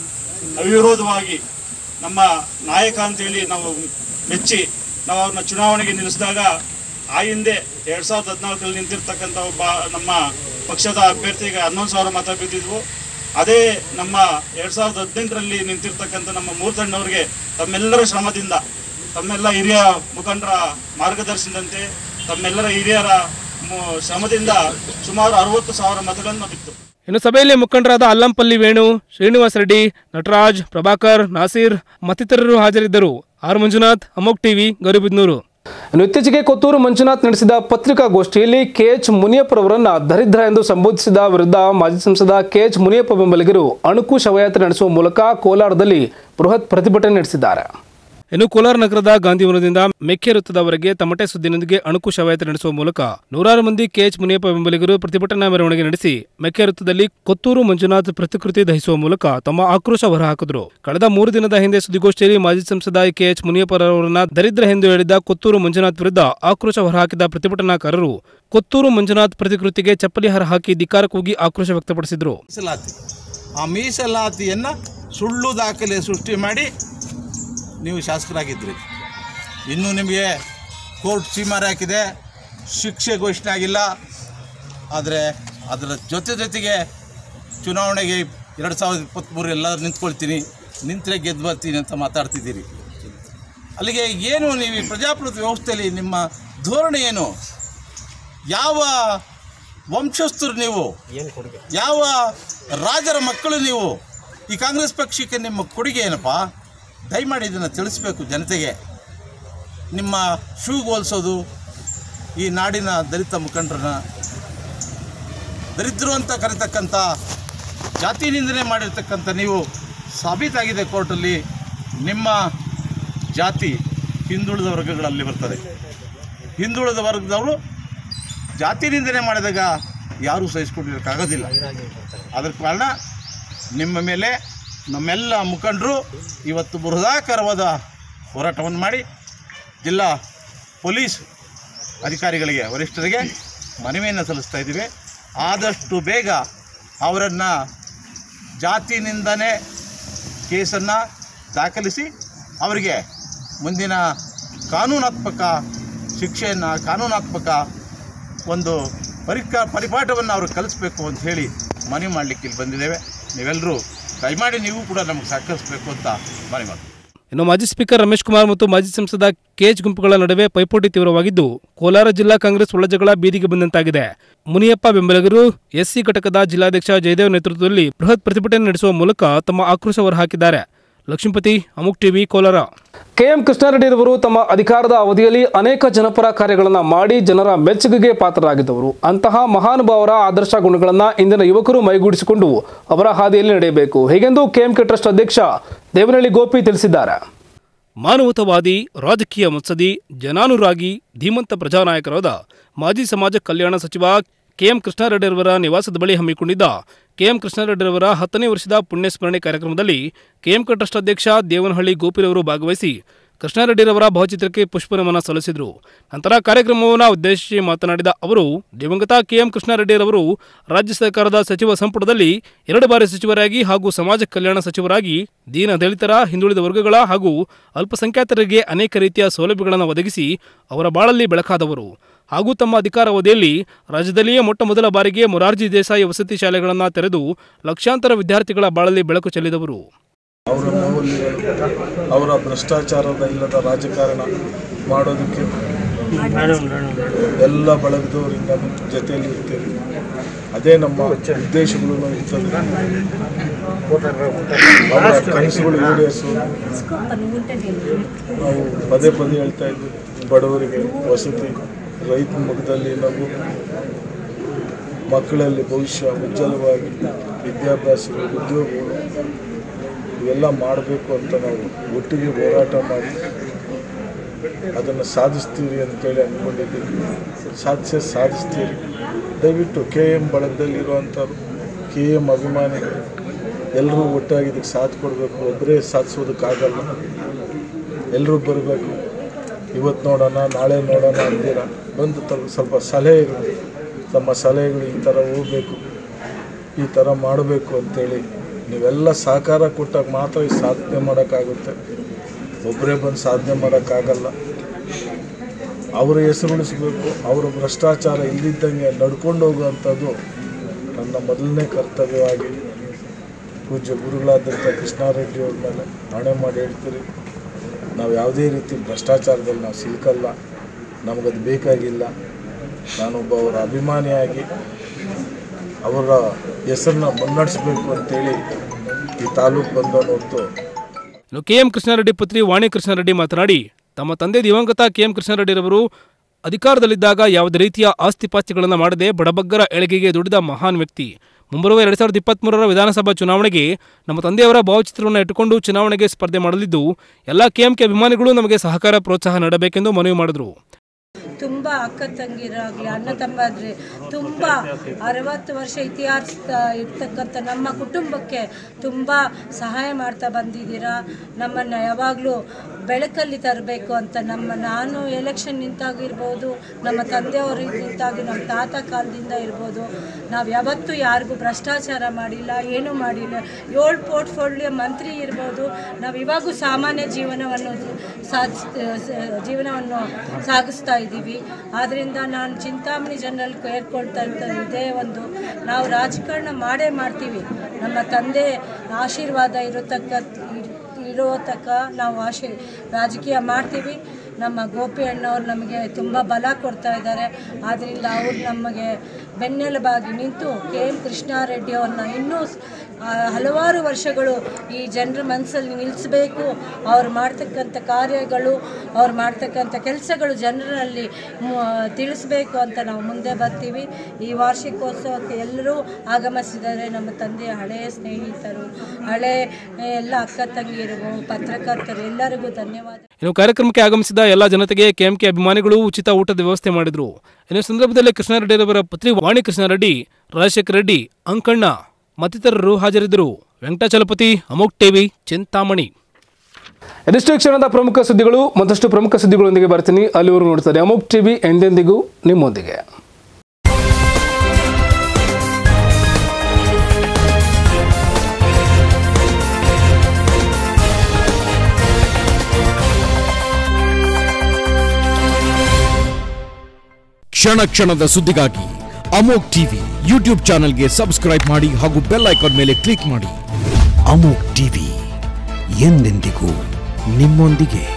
ಅವಿರೋಧವಾಗಿ ನಮ್ಮ ನಾಯಕ ಅಂತೇಳಿ ನಾವು ಮೆಚ್ಚಿ ನಾವು ಅವ್ರನ್ನ ಚುನಾವಣೆಗೆ ನಿಲ್ಲಿಸಿದಾಗ ಆ ಹಿಂದೆ ಎರಡ್ ಸಾವಿರದ ಹದಿನಾಲ್ಕರಲ್ಲಿ ನಿಂತಿರ್ತಕ್ಕಂಥ ಒಬ್ಬ ನಮ್ಮ ಪಕ್ಷದ ಅಭ್ಯರ್ಥಿಗೆ ಹನ್ನೊಂದು ಸಾವಿರ ಮತ ಬಿದ್ದಿದ್ವು ಅದೇ ನಮ್ಮ ಎರಡ್ ಸಾವಿರದ ಹದಿನೆಂಟರಲ್ಲಿ ನಿಂತಿರ್ತಕ್ಕಂಥ ನಮ್ಮ ಮೂರ್ತಣ್ಣವ್ರಿಗೆ ತಮ್ಮೆಲ್ಲರ ಶ್ರಮದಿಂದ ತಮ್ಮೆಲ್ಲ ಹಿರಿಯ ಮುಖಂಡರ ಮಾರ್ಗದರ್ಶನದಂತೆ ತಮ್ಮೆಲ್ಲರ ಹಿರಿಯರ ಮು- ಶ್ರಮದಿಂದ ಸುಮಾರು ಅರವತ್ತು ಸಾವಿರ ಮತಗಳನ್ನು ಬಿತ್ತು ಇನ್ನು ಸಭೆಯಲ್ಲಿ ಮುಖಂಡರಾದ ಅಲ್ಲಂಪಲ್ಲಿ ವೇಣು ಶ್ರೀನಿವಾಸ್ ರೆಡ್ಡಿ ನಟರಾಜ್ ಪ್ರಭಾಕರ್ ನಾಸೀರ್ ಮತ್ತಿತರರು ಹಾಜರಿದ್ದರು ಆರ್ ಮಂಜುನಾಥ್ ಅಮೋಕ್ ಟಿವಿ ಗೌರಿಬಿದ್ನೂರು ಇನ್ನು ಇತ್ತೀಚೆಗೆ ಕೊತ್ತೂರು ಮಂಜುನಾಥ್ ನಡೆಸಿದ ಪತ್ರಿಕಾಗೋಷ್ಠಿಯಲ್ಲಿ ಕೆಎಚ್ ಮುನಿಯಪ್ಪರವರನ್ನ ದರಿದ್ರ ಎಂದು ಸಂಬೋಧಿಸಿದ ವಿರುದ್ಧ ಮಾಜಿ ಸಂಸದ ಕೆಎಚ್ ಮುನಿಯಪ್ಪ ಬೆಂಬಲಿಗರು ಅಣುಕು ಶವಯಾತ್ರೆ ನಡೆಸುವ ಮೂಲಕ ಕೋಲಾರದಲ್ಲಿ ಬೃಹತ್ ಪ್ರತಿಭಟನೆ ನಡೆಸಿದ್ದಾರೆ ಇನ್ನು ಕೋಲಾರ ನಗರದ ಗಾಂಧಿವನದಿಂದ ಮೆಕ್ಕೆ ವೃತ್ತದವರೆಗೆ ತಮಟೆ ಸುದ್ದಿನೊಂದಿಗೆ ಅಣುಕು ಶವಯಾತ್ರೆ ನಡೆಸುವ ಮೂಲಕ ನೂರಾರು ಮಂದಿ ಕೆಎಚ್ ಮುನಿಯಪ್ಪ ಬೆಂಬಲಿಗರು ಪ್ರತಿಭಟನಾ ಮೆರವಣಿಗೆ ನಡೆಸಿ ಮೆಕ್ಕೆ ವೃತ್ತದಲ್ಲಿ ಕೊತ್ತೂರು ಮಂಜುನಾಥ್ ಪ್ರತಿಕೃತಿ ದಹಿಸುವ ಮೂಲಕ ತಮ್ಮ ಆಕ್ರೋಶ ಹೊರಹಾಕಿದ್ರು ಕಳೆದ ಮೂರು ದಿನದ ಹಿಂದೆ ಸುದ್ದಿಗೋಷ್ಠಿಯಲ್ಲಿ ಮಾಜಿ ಸಂಸದ ಕೆಎಚ್ ಮುನಿಯಪ್ಪರವರನ್ನ ದರಿದ್ರ ಎಂದು ಹೇಳಿದ ಕೊತ್ತೂರು ಮಂಜುನಾಥ್ ವಿರುದ್ಧ ಆಕ್ರೋಶ ಹೊರಹಾಕಿದ ಪ್ರತಿಭಟನಾಕಾರರು ಕೊತ್ತೂರು ಮಂಜುನಾಥ್ ಪ್ರತಿಕೃತಿಗೆ ಚಪ್ಪಲಿ ಹಾರ ಹಾಕಿ ಧಿಕ್ಕಾರ ಕೂಗಿ ಆಕ್ರೋಶ ವ್ಯಕ್ತಪಡಿಸಿದ್ರು ಮೀಸಲಾತಿ ಆ ಮೀಸಲಾತಿಯನ್ನು ಸುಳ್ಳು ದಾಖಲೆ ಸೃಷ್ಟಿ ಮಾಡಿ ನೀವು ಶಾಸಕರಾಗಿದ್ರಿ ಇನ್ನು ನಿಮಗೆ ಕೋರ್ಟ್ ಸೀಮಾರೆ ಹಾಕಿದೆ ಶಿಕ್ಷೆ ಘೋಷಣೆ ಆಗಿಲ್ಲ ಆದರೆ ಅದರ ಜೊತೆ ಜೊತೆಗೆ ಚುನಾವಣೆಗೆ ಎರಡು ಸಾವಿರದ ಇಪ್ಪತ್ತ್ಮೂರು ಎಲ್ಲರೂ ನಿಂತ್ಕೊಳ್ತೀನಿ ನಿಂತರೆ ಗೆದ್ದು ಬರ್ತೀನಿ ಅಂತ ಮಾತಾಡ್ತಿದ್ದೀರಿ ಅಲ್ಲಿಗೆ ಏನು ನೀವು ಈ ಪ್ರಜಾಪ್ರಭುತ್ವ ವ್ಯವಸ್ಥೆಯಲ್ಲಿ ನಿಮ್ಮ ಧೋರಣೆ ಏನು ಯಾವ ವಂಶಸ್ಥರು ನೀವು ಯಾವ ರಾಜರ ಮಕ್ಕಳು ನೀವು ಈ ಕಾಂಗ್ರೆಸ್ ಪಕ್ಷಕ್ಕೆ ನಿಮ್ಮ ಕೊಡುಗೆ ಏನಪ್ಪ ದಯಮಾಡಿ ಇದನ್ನು ತಿಳಿಸ್ಬೇಕು ಜನತೆಗೆ ನಿಮ್ಮ ಶೂಗೆ ಹೋಲಿಸೋದು ಈ ನಾಡಿನ ದಲಿತ ಮುಖಂಡರನ್ನ ದರಿದ್ರು ಅಂತ ಕರೀತಕ್ಕಂಥ ಜಾತಿ ನಿಂದನೆ ಮಾಡಿರ್ತಕ್ಕಂಥ ನೀವು ಸಾಬೀತಾಗಿದೆ ಕೋರ್ಟಲ್ಲಿ ನಿಮ್ಮ ಜಾತಿ ಹಿಂದುಳಿದ ವರ್ಗಗಳಲ್ಲಿ ಬರ್ತದೆ ಹಿಂದುಳಿದ ವರ್ಗದವರು ಜಾತಿ ನಿಂದನೆ ಮಾಡಿದಾಗ ಯಾರೂ ಸಹಿಸ್ಕೊಂಡಿರೋಕ್ಕಾಗೋದಿಲ್ಲ ಅದರ ಕಾರಣ ನಿಮ್ಮ ಮೇಲೆ ನಮ್ಮೆಲ್ಲ ಮುಖಂಡರು ಇವತ್ತು ಬೃಹದಾಕಾರವಾದ ಹೋರಾಟವನ್ನು ಮಾಡಿ ಜಿಲ್ಲಾ ಪೊಲೀಸ್ ಅಧಿಕಾರಿಗಳಿಗೆ ವರಿಷ್ಠರಿಗೆ ಮನವಿಯನ್ನು ಸಲ್ಲಿಸ್ತಾ ಇದ್ದೀವಿ ಆದಷ್ಟು ಬೇಗ ಅವರನ್ನು ಜಾತಿ ನಿಂದನೆ ಕೇಸನ್ನು ದಾಖಲಿಸಿ ಅವರಿಗೆ ಮುಂದಿನ ಕಾನೂನಾತ್ಮಕ ಶಿಕ್ಷೆಯನ್ನು ಕಾನೂನಾತ್ಮಕ ಒಂದು ಪರಿಕ ಪರಿಪಾಠವನ್ನು ಅವರು ಕಲಿಸ್ಬೇಕು ಅಂತ ಹೇಳಿ ಮನವಿ ಮಾಡಲಿಕ್ಕೆ ಇಲ್ಲಿ ಬಂದಿದ್ದೇವೆ ನೀವೆಲ್ಲರೂ ದಯಮಾಡಿ ನೀವು ಕೂಡ ನಮಗೆ ಸಹಕರಿಸಬೇಕು ಅಂತ ಮನವಿ ಮಾಡ್ತೀವಿ ಇನ್ನು ಮಾಜಿ ಸ್ಪೀಕರ್ ರಮೇಶ್ ಕುಮಾರ್ ಮತ್ತು ಮಾಜಿ ಸಂಸದ ಕೆಎಚ್ ಗುಂಪುಗಳ ನಡುವೆ ಪೈಪೋಟಿ ತೀವ್ರವಾಗಿದ್ದು ಕೋಲಾರ ಜಿಲ್ಲಾ ಕಾಂಗ್ರೆಸ್ ಒಳಜಗಳ ಬೀದಿಗೆ ಬಂದಂತಾಗಿದೆ ಮುನಿಯಪ್ಪ ಬೆಂಬಲಿಗರು ಎಸ್ಸಿ ಘಟಕದ ಜಿಲ್ಲಾಧ್ಯಕ್ಷ ಜಯದೇವ್ ನೇತೃತ್ವದಲ್ಲಿ ಬೃಹತ್ ಪ್ರತಿಭಟನೆ ನಡೆಸುವ ಮೂಲಕ ತಮ್ಮ ಆಕ್ರೋಶ ಹೊರಹಾಕಿದ್ದಾರೆ ಲಕ್ಷ್ಮೀಪತಿ ಅಮುಕ್ ಟಿವಿ ಕೋಲಾರ ಕೆಎಂ ಕೃಷ್ಣಾರೆಡ್ಡಿರವರು ತಮ್ಮ ಅಧಿಕಾರದ ಅವಧಿಯಲ್ಲಿ ಅನೇಕ ಜನಪರ ಕಾರ್ಯಗಳನ್ನು ಮಾಡಿ ಜನರ ಮೆಚ್ಚುಗೆಗೆ ಪಾತ್ರರಾಗಿದ್ದವರು ಅಂತಹ ಮಹಾನುಭಾವರ ಆದರ್ಶ ಗುಣಗಳನ್ನು ಇಂದಿನ ಯುವಕರು ಮೈಗೂಡಿಸಿಕೊಂಡು ಅವರ ಹಾದಿಯಲ್ಲಿ ನಡೆಯಬೇಕು ಹೀಗೆಂದು ಕೆಎಂಕೆ ಟ್ರಸ್ಟ್ ಅಧ್ಯಕ್ಷ ದೇವನಹಳ್ಳಿ ಗೋಪಿ ತಿಳಿಸಿದ್ದಾರೆ ಮಾನವತಾವಾದಿ ರಾಜಕೀಯ ಮುತ್ಸದಿ ಜನಾನುರಾಗಿ ಧೀಮಂತ ಪ್ರಜಾನಾಯಕರಾದ ಮಾಜಿ ಸಮಾಜ ಕಲ್ಯಾಣ ಸಚಿವ ಕೆಎಂ ಕೃಷ್ಣಾರೆಡ್ಡಿರವರ ನಿವಾಸದ ಬಳಿ ಹಮ್ಮಿಕೊಂಡಿದ್ದ ಕೆಎಂ ಕೃಷ್ಣಾರೆಡ್ಡಿರವರ ಹತ್ತನೇ ವರ್ಷದ ಪುಣ್ಯಸ್ಮರಣೆ ಕಾರ್ಯಕ್ರಮದಲ್ಲಿ ಕೆಎಂಕ ಟ್ರಸ್ಟ್ ಅಧ್ಯಕ್ಷ ದೇವನಹಳ್ಳಿ ಗೋಪಿರವರು ಭಾಗವಹಿಸಿ ಕೃಷ್ಣಾರೆಡ್ಡಿರವರ ಭಾವಚಿತ್ರಕ್ಕೆ ಪುಷ್ಪನಮನ ಸಲ್ಲಿಸಿದರು ನಂತರ ಕಾರ್ಯಕ್ರಮವನ್ನು ಉದ್ದೇಶಿಸಿ ಮಾತನಾಡಿದ ಅವರು ದಿವಂಗತ ಕೆಎಂ ಕೃಷ್ಣಾರೆಡ್ಡಿರವರು ರಾಜ್ಯ ಸರ್ಕಾರದ ಸಚಿವ ಸಂಪುಟದಲ್ಲಿ ಎರಡು ಬಾರಿ ಸಚಿವರಾಗಿ ಹಾಗೂ ಸಮಾಜ ಕಲ್ಯಾಣ ಸಚಿವರಾಗಿ ದೀನ ದಲಿತರ ಹಿಂದುಳಿದ ವರ್ಗಗಳ ಹಾಗೂ ಅಲ್ಪಸಂಖ್ಯಾತರಿಗೆ ಅನೇಕ ರೀತಿಯ ಸೌಲಭ್ಯಗಳನ್ನು ಒದಗಿಸಿ ಅವರ ಬಾಳಲ್ಲಿ ಬೆಳಕಾದವರು ಹಾಗೂ ತಮ್ಮ ಅಧಿಕಾರಾವಧಿಯಲ್ಲಿ ರಾಜ್ಯದಲ್ಲಿಯೇ ಮೊಟ್ಟ ಮೊದಲ ಬಾರಿಗೆ ಮೊರಾರ್ಜಿ ದೇಸಾಯಿ ವಸತಿ ಶಾಲೆಗಳನ್ನು ತೆರೆದು ಲಕ್ಷಾಂತರ ವಿದ್ಯಾರ್ಥಿಗಳ ಬಾಳಲ್ಲಿ ಬೆಳಕು ಚೆಲ್ಲಿದವರು ಅವರ ಮೌಲ್ಯಗಳು ಅವರ ಭ್ರಷ್ಟಾಚಾರದ ಇಲ್ಲದ ರಾಜಕಾರಣ ಮಾಡೋದಕ್ಕೆ ಎಲ್ಲ ಬಳಗದವರಿಂದ ಜೊತೆಯಲ್ಲಿ ಇರ್ತೇವೆ ಅದೇ ನಮ್ಮ ಉದ್ದೇಶಗಳು ಇರ್ತದೆ ಅವರ ಕನಸುಗಳು ಈಡೇರಿಸು ನಾವು ಪದೇ ಪದೇ ಹೇಳ್ತಾ ಇದ್ವಿ ಬಡವರಿಗೆ ವಸತಿ ರೈತ ಮುಖದಲ್ಲಿ ನಗು ಮಕ್ಕಳಲ್ಲಿ ಭವಿಷ್ಯ ಉಜ್ವಲವಾಗಿ ವಿದ್ಯಾಭ್ಯಾಸಗಳು ಉದ್ಯೋಗಗಳು ಇವೆಲ್ಲ ಮಾಡಬೇಕು ಅಂತ ನಾವು ಒಟ್ಟಿಗೆ ಹೋರಾಟ ಮಾಡಿ ಅದನ್ನು ಸಾಧಿಸ್ತೀವಿ ಅಂತೇಳಿ ಅಂದ್ಕೊಂಡಿದ್ದೀವಿ ಸಾಧಿಸೇ ಸಾಧಿಸ್ತೀವಿ ದಯವಿಟ್ಟು ಕೆ ಎಮ್ ಬಳಗದಲ್ಲಿರುವಂಥವ್ರು ಕೆ ಎಮ್ ಅಭಿಮಾನಿಗಳು ಎಲ್ಲರೂ ಒಟ್ಟಾಗಿ ಇದಕ್ಕೆ ಸಾಥ್ ಕೊಡಬೇಕು ಒಬ್ಬರೇ ಸಾಧಿಸೋದಕ್ಕಾಗಲ್ಲ ಎಲ್ಲರೂ ಬರಬೇಕು ಇವತ್ತು ನೋಡೋಣ ನಾಳೆ ನೋಡೋಣ ಅಂದಿರ ಬಂದು ತ- ಸ್ವಲ್ಪ ಸಲಹೆಗಳು ತಮ್ಮ ಸಲಹೆಗಳು ಈ ಥರ ಹೋಗಬೇಕು ಈ ಥರ ಮಾಡಬೇಕು ಅಂತೇಳಿ ನೀವೆಲ್ಲ ಸಹಕಾರ ಕೊಟ್ಟಾಗ ಮಾತ್ರ ಈ ಸಾಧನೆ ಮಾಡೋಕ್ಕಾಗುತ್ತೆ ಒಬ್ಬರೇ ಬಂದು ಸಾಧನೆ ಮಾಡೋಕ್ಕಾಗಲ್ಲ ಅವರ ಹೆಸರು ಉಳಿಸ್ಬೇಕು ಅವರ ಭ್ರಷ್ಟಾಚಾರ ಇಲ್ಲಿದ್ದಂಗೆ ನಡ್ಕೊಂಡು ಹೋಗುವಂಥದ್ದು ನನ್ನ ಮೊದಲನೇ ಕರ್ತವ್ಯವಾಗಿ ಪೂಜ್ಯ ಗುರುಗಳಾದಂಥ ಕೃಷ್ಣಾರೆಡ್ಡಿ ಅವ್ರ ಮೇಲೆ ಹಣೆ ಮಾಡಿ ಹೇಳ್ತೀರಿ ನಾವು ಯಾವುದೇ ರೀತಿ ಭ್ರಷ್ಟಾಚಾರದಲ್ಲಿ ನಾವು ಸಿಲುಕಲ್ಲ ನಮಗದು ಬೇಕಾಗಿಲ್ಲ ನಾನೊಬ್ಬ ಅವರ ಅಭಿಮಾನಿಯಾಗಿ ಅವರ ಹೆಸರನ್ನ ಮುನ್ನಡೆಸಬೇಕು ಅಂತೇಳಿ ಈ ತಾಲೂಕು ಬಂದವನು ಹೊತ್ತು ಇನ್ನು ಕೆಎಂ ಕೃಷ್ಣಾರೆಡ್ಡಿ ಪುತ್ರಿ ವಾಣಿ ಕೃಷ್ಣಾರೆಡ್ಡಿ ಮಾತನಾಡಿ ತಮ್ಮ ತಂದೆ ದಿವಂಗತ ಕೆಎಂ ಕೃಷ್ಣಾರೆಡ್ಡಿರವರು ಅಧಿಕಾರದಲ್ಲಿದ್ದಾಗ ಯಾವುದೇ ರೀತಿಯ ಆಸ್ತಿಪಾಸ್ತಿಗಳನ್ನು ಮಾಡದೆ ಬಡಬಗ್ಗರ ಏಳಿಗೆಗೆ ದುಡಿದ ಮಹಾನ್ ವ್ಯಕ್ತಿ ಮುಂಬರುವ ಎರಡ್ ಸಾವಿರದ ಇಪ್ಪತ್ತ್ಮೂರರ ವಿಧಾನಸಭಾ ಚುನಾವಣೆಗೆ ನಮ್ಮ ತಂದೆಯವರ ಭಾವಚಿತ್ರವನ್ನು ಇಟ್ಟುಕೊಂಡು ಚುನಾವಣೆಗೆ ಸ್ಪರ್ಧೆ ಮಾಡಲಿದ್ದು ಎಲ್ಲ ಕೆಎಂಕೆ ಅಭಿಮಾನಿಗಳು ನಮಗೆ ಸಹಕಾರ ಪ್ರೋತ್ಸಾಹ ನೀಡಬೇಕೆಂದು ಮನವಿ ಮಾಡಿದರು ತುಂಬ ಅಕ್ಕ ತಂಗಿರಾಗಲಿ ಅಣ್ಣ ತಮ್ಮಂದ್ರೆ ತುಂಬ ಅರವತ್ತು ವರ್ಷ ಇತಿಹಾಸ ಇರ್ತಕ್ಕಂಥ ನಮ್ಮ ಕುಟುಂಬಕ್ಕೆ ತುಂಬ ಸಹಾಯ ಮಾಡ್ತಾ ಬಂದಿದ್ದೀರಾ ನಮ್ಮನ್ನು ಯಾವಾಗಲೂ ಬೆಳಕಲ್ಲಿ ತರಬೇಕು ಅಂತ ನಮ್ಮ ನಾನು ಎಲೆಕ್ಷನ್ ನಿಂತಾಗಿರ್ಬೋದು ನಮ್ಮ ತಂದೆಯವರು ನಿಂತಾಗಿ ನಮ್ಮ ತಾತ ಕಾಲದಿಂದ ಇರ್ಬೋದು ನಾವು ಯಾವತ್ತೂ ಯಾರಿಗೂ ಭ್ರಷ್ಟಾಚಾರ ಮಾಡಿಲ್ಲ ಏನೂ ಮಾಡಿಲ್ಲ ಏಳು ಪೋರ್ಟ್ಫೋಲಿಯೋ ಮಂತ್ರಿ ಇರ್ಬೋದು ನಾವು ಇವಾಗೂ ಸಾಮಾನ್ಯ ಜೀವನವನ್ನು ಸಾಧಿಸ್ ಜೀವನವನ್ನು ಸಾಗಿಸ್ತಾ ಇದ್ದೀವಿ ಆದ್ದರಿಂದ ನಾನು ಚಿಂತಾಮಣಿ ಜನರಲ್ಲಿ ಕೇಳ್ಕೊಳ್ತಾ ಇರ್ತದೆ ಇದೇ ಒಂದು ನಾವು ರಾಜಕಾರಣ ಮಾಡೇ ಮಾಡ್ತೀವಿ ನಮ್ಮ ತಂದೆ ಆಶೀರ್ವಾದ ಇರತಕ್ಕ ಇರೋ ತಕ್ಕ ನಾವು ಆಶೀರ್ ರಾಜಕೀಯ ಮಾಡ್ತೀವಿ ನಮ್ಮ ಗೋಪಿ ಅಣ್ಣವ್ರು ನಮಗೆ ತುಂಬ ಬಲ ಕೊಡ್ತಾ ಇದ್ದಾರೆ ಆದ್ದರಿಂದ ಅವ್ರು ನಮಗೆ ಬೆನ್ನೆಲುಬಾಗಿ ನಿಂತು ಕೆ ಎಂ ಕೃಷ್ಣಾರೆಡ್ಡಿ ಅವ್ರನ್ನ ಇನ್ನೂ ಸ್- ಆ, ಹಲವಾರು ವರ್ಷಗಳು ಈ ಜನರ ಮನಸ್ಸಲ್ಲಿ ನಿಲ್ಲಿಸಬೇಕು ಅವ್ರು ಮಾಡ್ತಕ್ಕಂಥ ಕಾರ್ಯಗಳು ಅವ್ರು ಮಾಡ್ತಕ್ಕಂಥ ಕೆಲಸಗಳು ಜನರಲ್ಲಿ ಮು- ತಿಳಿಸ್ಬೇಕು ಅಂತ ನಾವು ಮುಂದೆ ಬರ್ತೀವಿ ಈ ವಾರ್ಷಿಕೋತ್ಸವಕ್ಕೆ ಎಲ್ಲರೂ ಆಗಮಿಸಿದ್ದಾರೆ ನಮ್ಮ ತಂದೆಯ ಹಳೆಯ ಸ್ನೇಹಿತರು ಹಳೆ ಎಲ್ಲ ಅಕ್ಕ ತಂಗಿಯರಿಗೂ ಪತ್ರಕರ್ತರು ಎಲ್ಲರಿಗೂ ಧನ್ಯವಾದ ಇನ್ನು ಕಾರ್ಯಕ್ರಮಕ್ಕೆ ಆಗಮಿಸಿದ ಎಲ್ಲ ಜನತೆಗೆ ಕೆಎಂಕೆ ಅಭಿಮಾನಿಗಳು ಉಚಿತ ಊಟದ ವ್ಯವಸ್ಥೆ ಮಾಡಿದರು ಇನ್ನು ಸಂದರ್ಭದಲ್ಲಿ ಕೃಷ್ಣಾರೆಡ್ಡಿರವರ ಪುತ್ರಿ ವಾಣಿ ಕೃಷ್ಣಾರೆಡ್ಡಿ ರಾಜಶೇಖರ ರೆಡ್ಡಿ ಅಂಕಣ್ಣ ಮತ್ತಿತರರು ಹಾಜರಿದ್ದರು ವೆಂಕಟಾಚಲಪತಿ ಅಮೋಕ್ ಟಿವಿ ಚಿಂತಾಮಣಿ ಇದಿಷ್ಟು ಕ್ಷಣದ ಪ್ರಮುಖ ಸುದ್ದಿಗಳು ಮತ್ತಷ್ಟು ಪ್ರಮುಖ ಸುದ್ದಿಗಳೊಂದಿಗೆ ಬರ್ತೀನಿ ಅಲ್ಲಿವರೆಗೂ ನೋಡ್ತಾರೆ ಅಮೋಕ್ ಟಿವಿ ಎಂದೆಂದಿಗೂ ನಿಮ್ಮೊಂದಿಗೆ ಕ್ಷಣ ಕ್ಷಣದ ಸುದ್ದಿಗಾಗಿ ಅಮೋಕ್ ಟಿವಿ ಯೂಟ್ಯೂಬ್ ಚಾನೆಲ್ಗೆ ಸಬ್ಸ್ಕ್ರೈಬ್ ಮಾಡಿ ಹಾಗೂ ಬೆಲ್ ಐಕಾನ್ ಮೇಲೆ ಕ್ಲಿಕ್ ಮಾಡಿ ಅಮೋಕ್ ಟಿವಿ ಎಂದೆಂದಿಗೂ ನಿಮ್ಮೊಂದಿಗೆ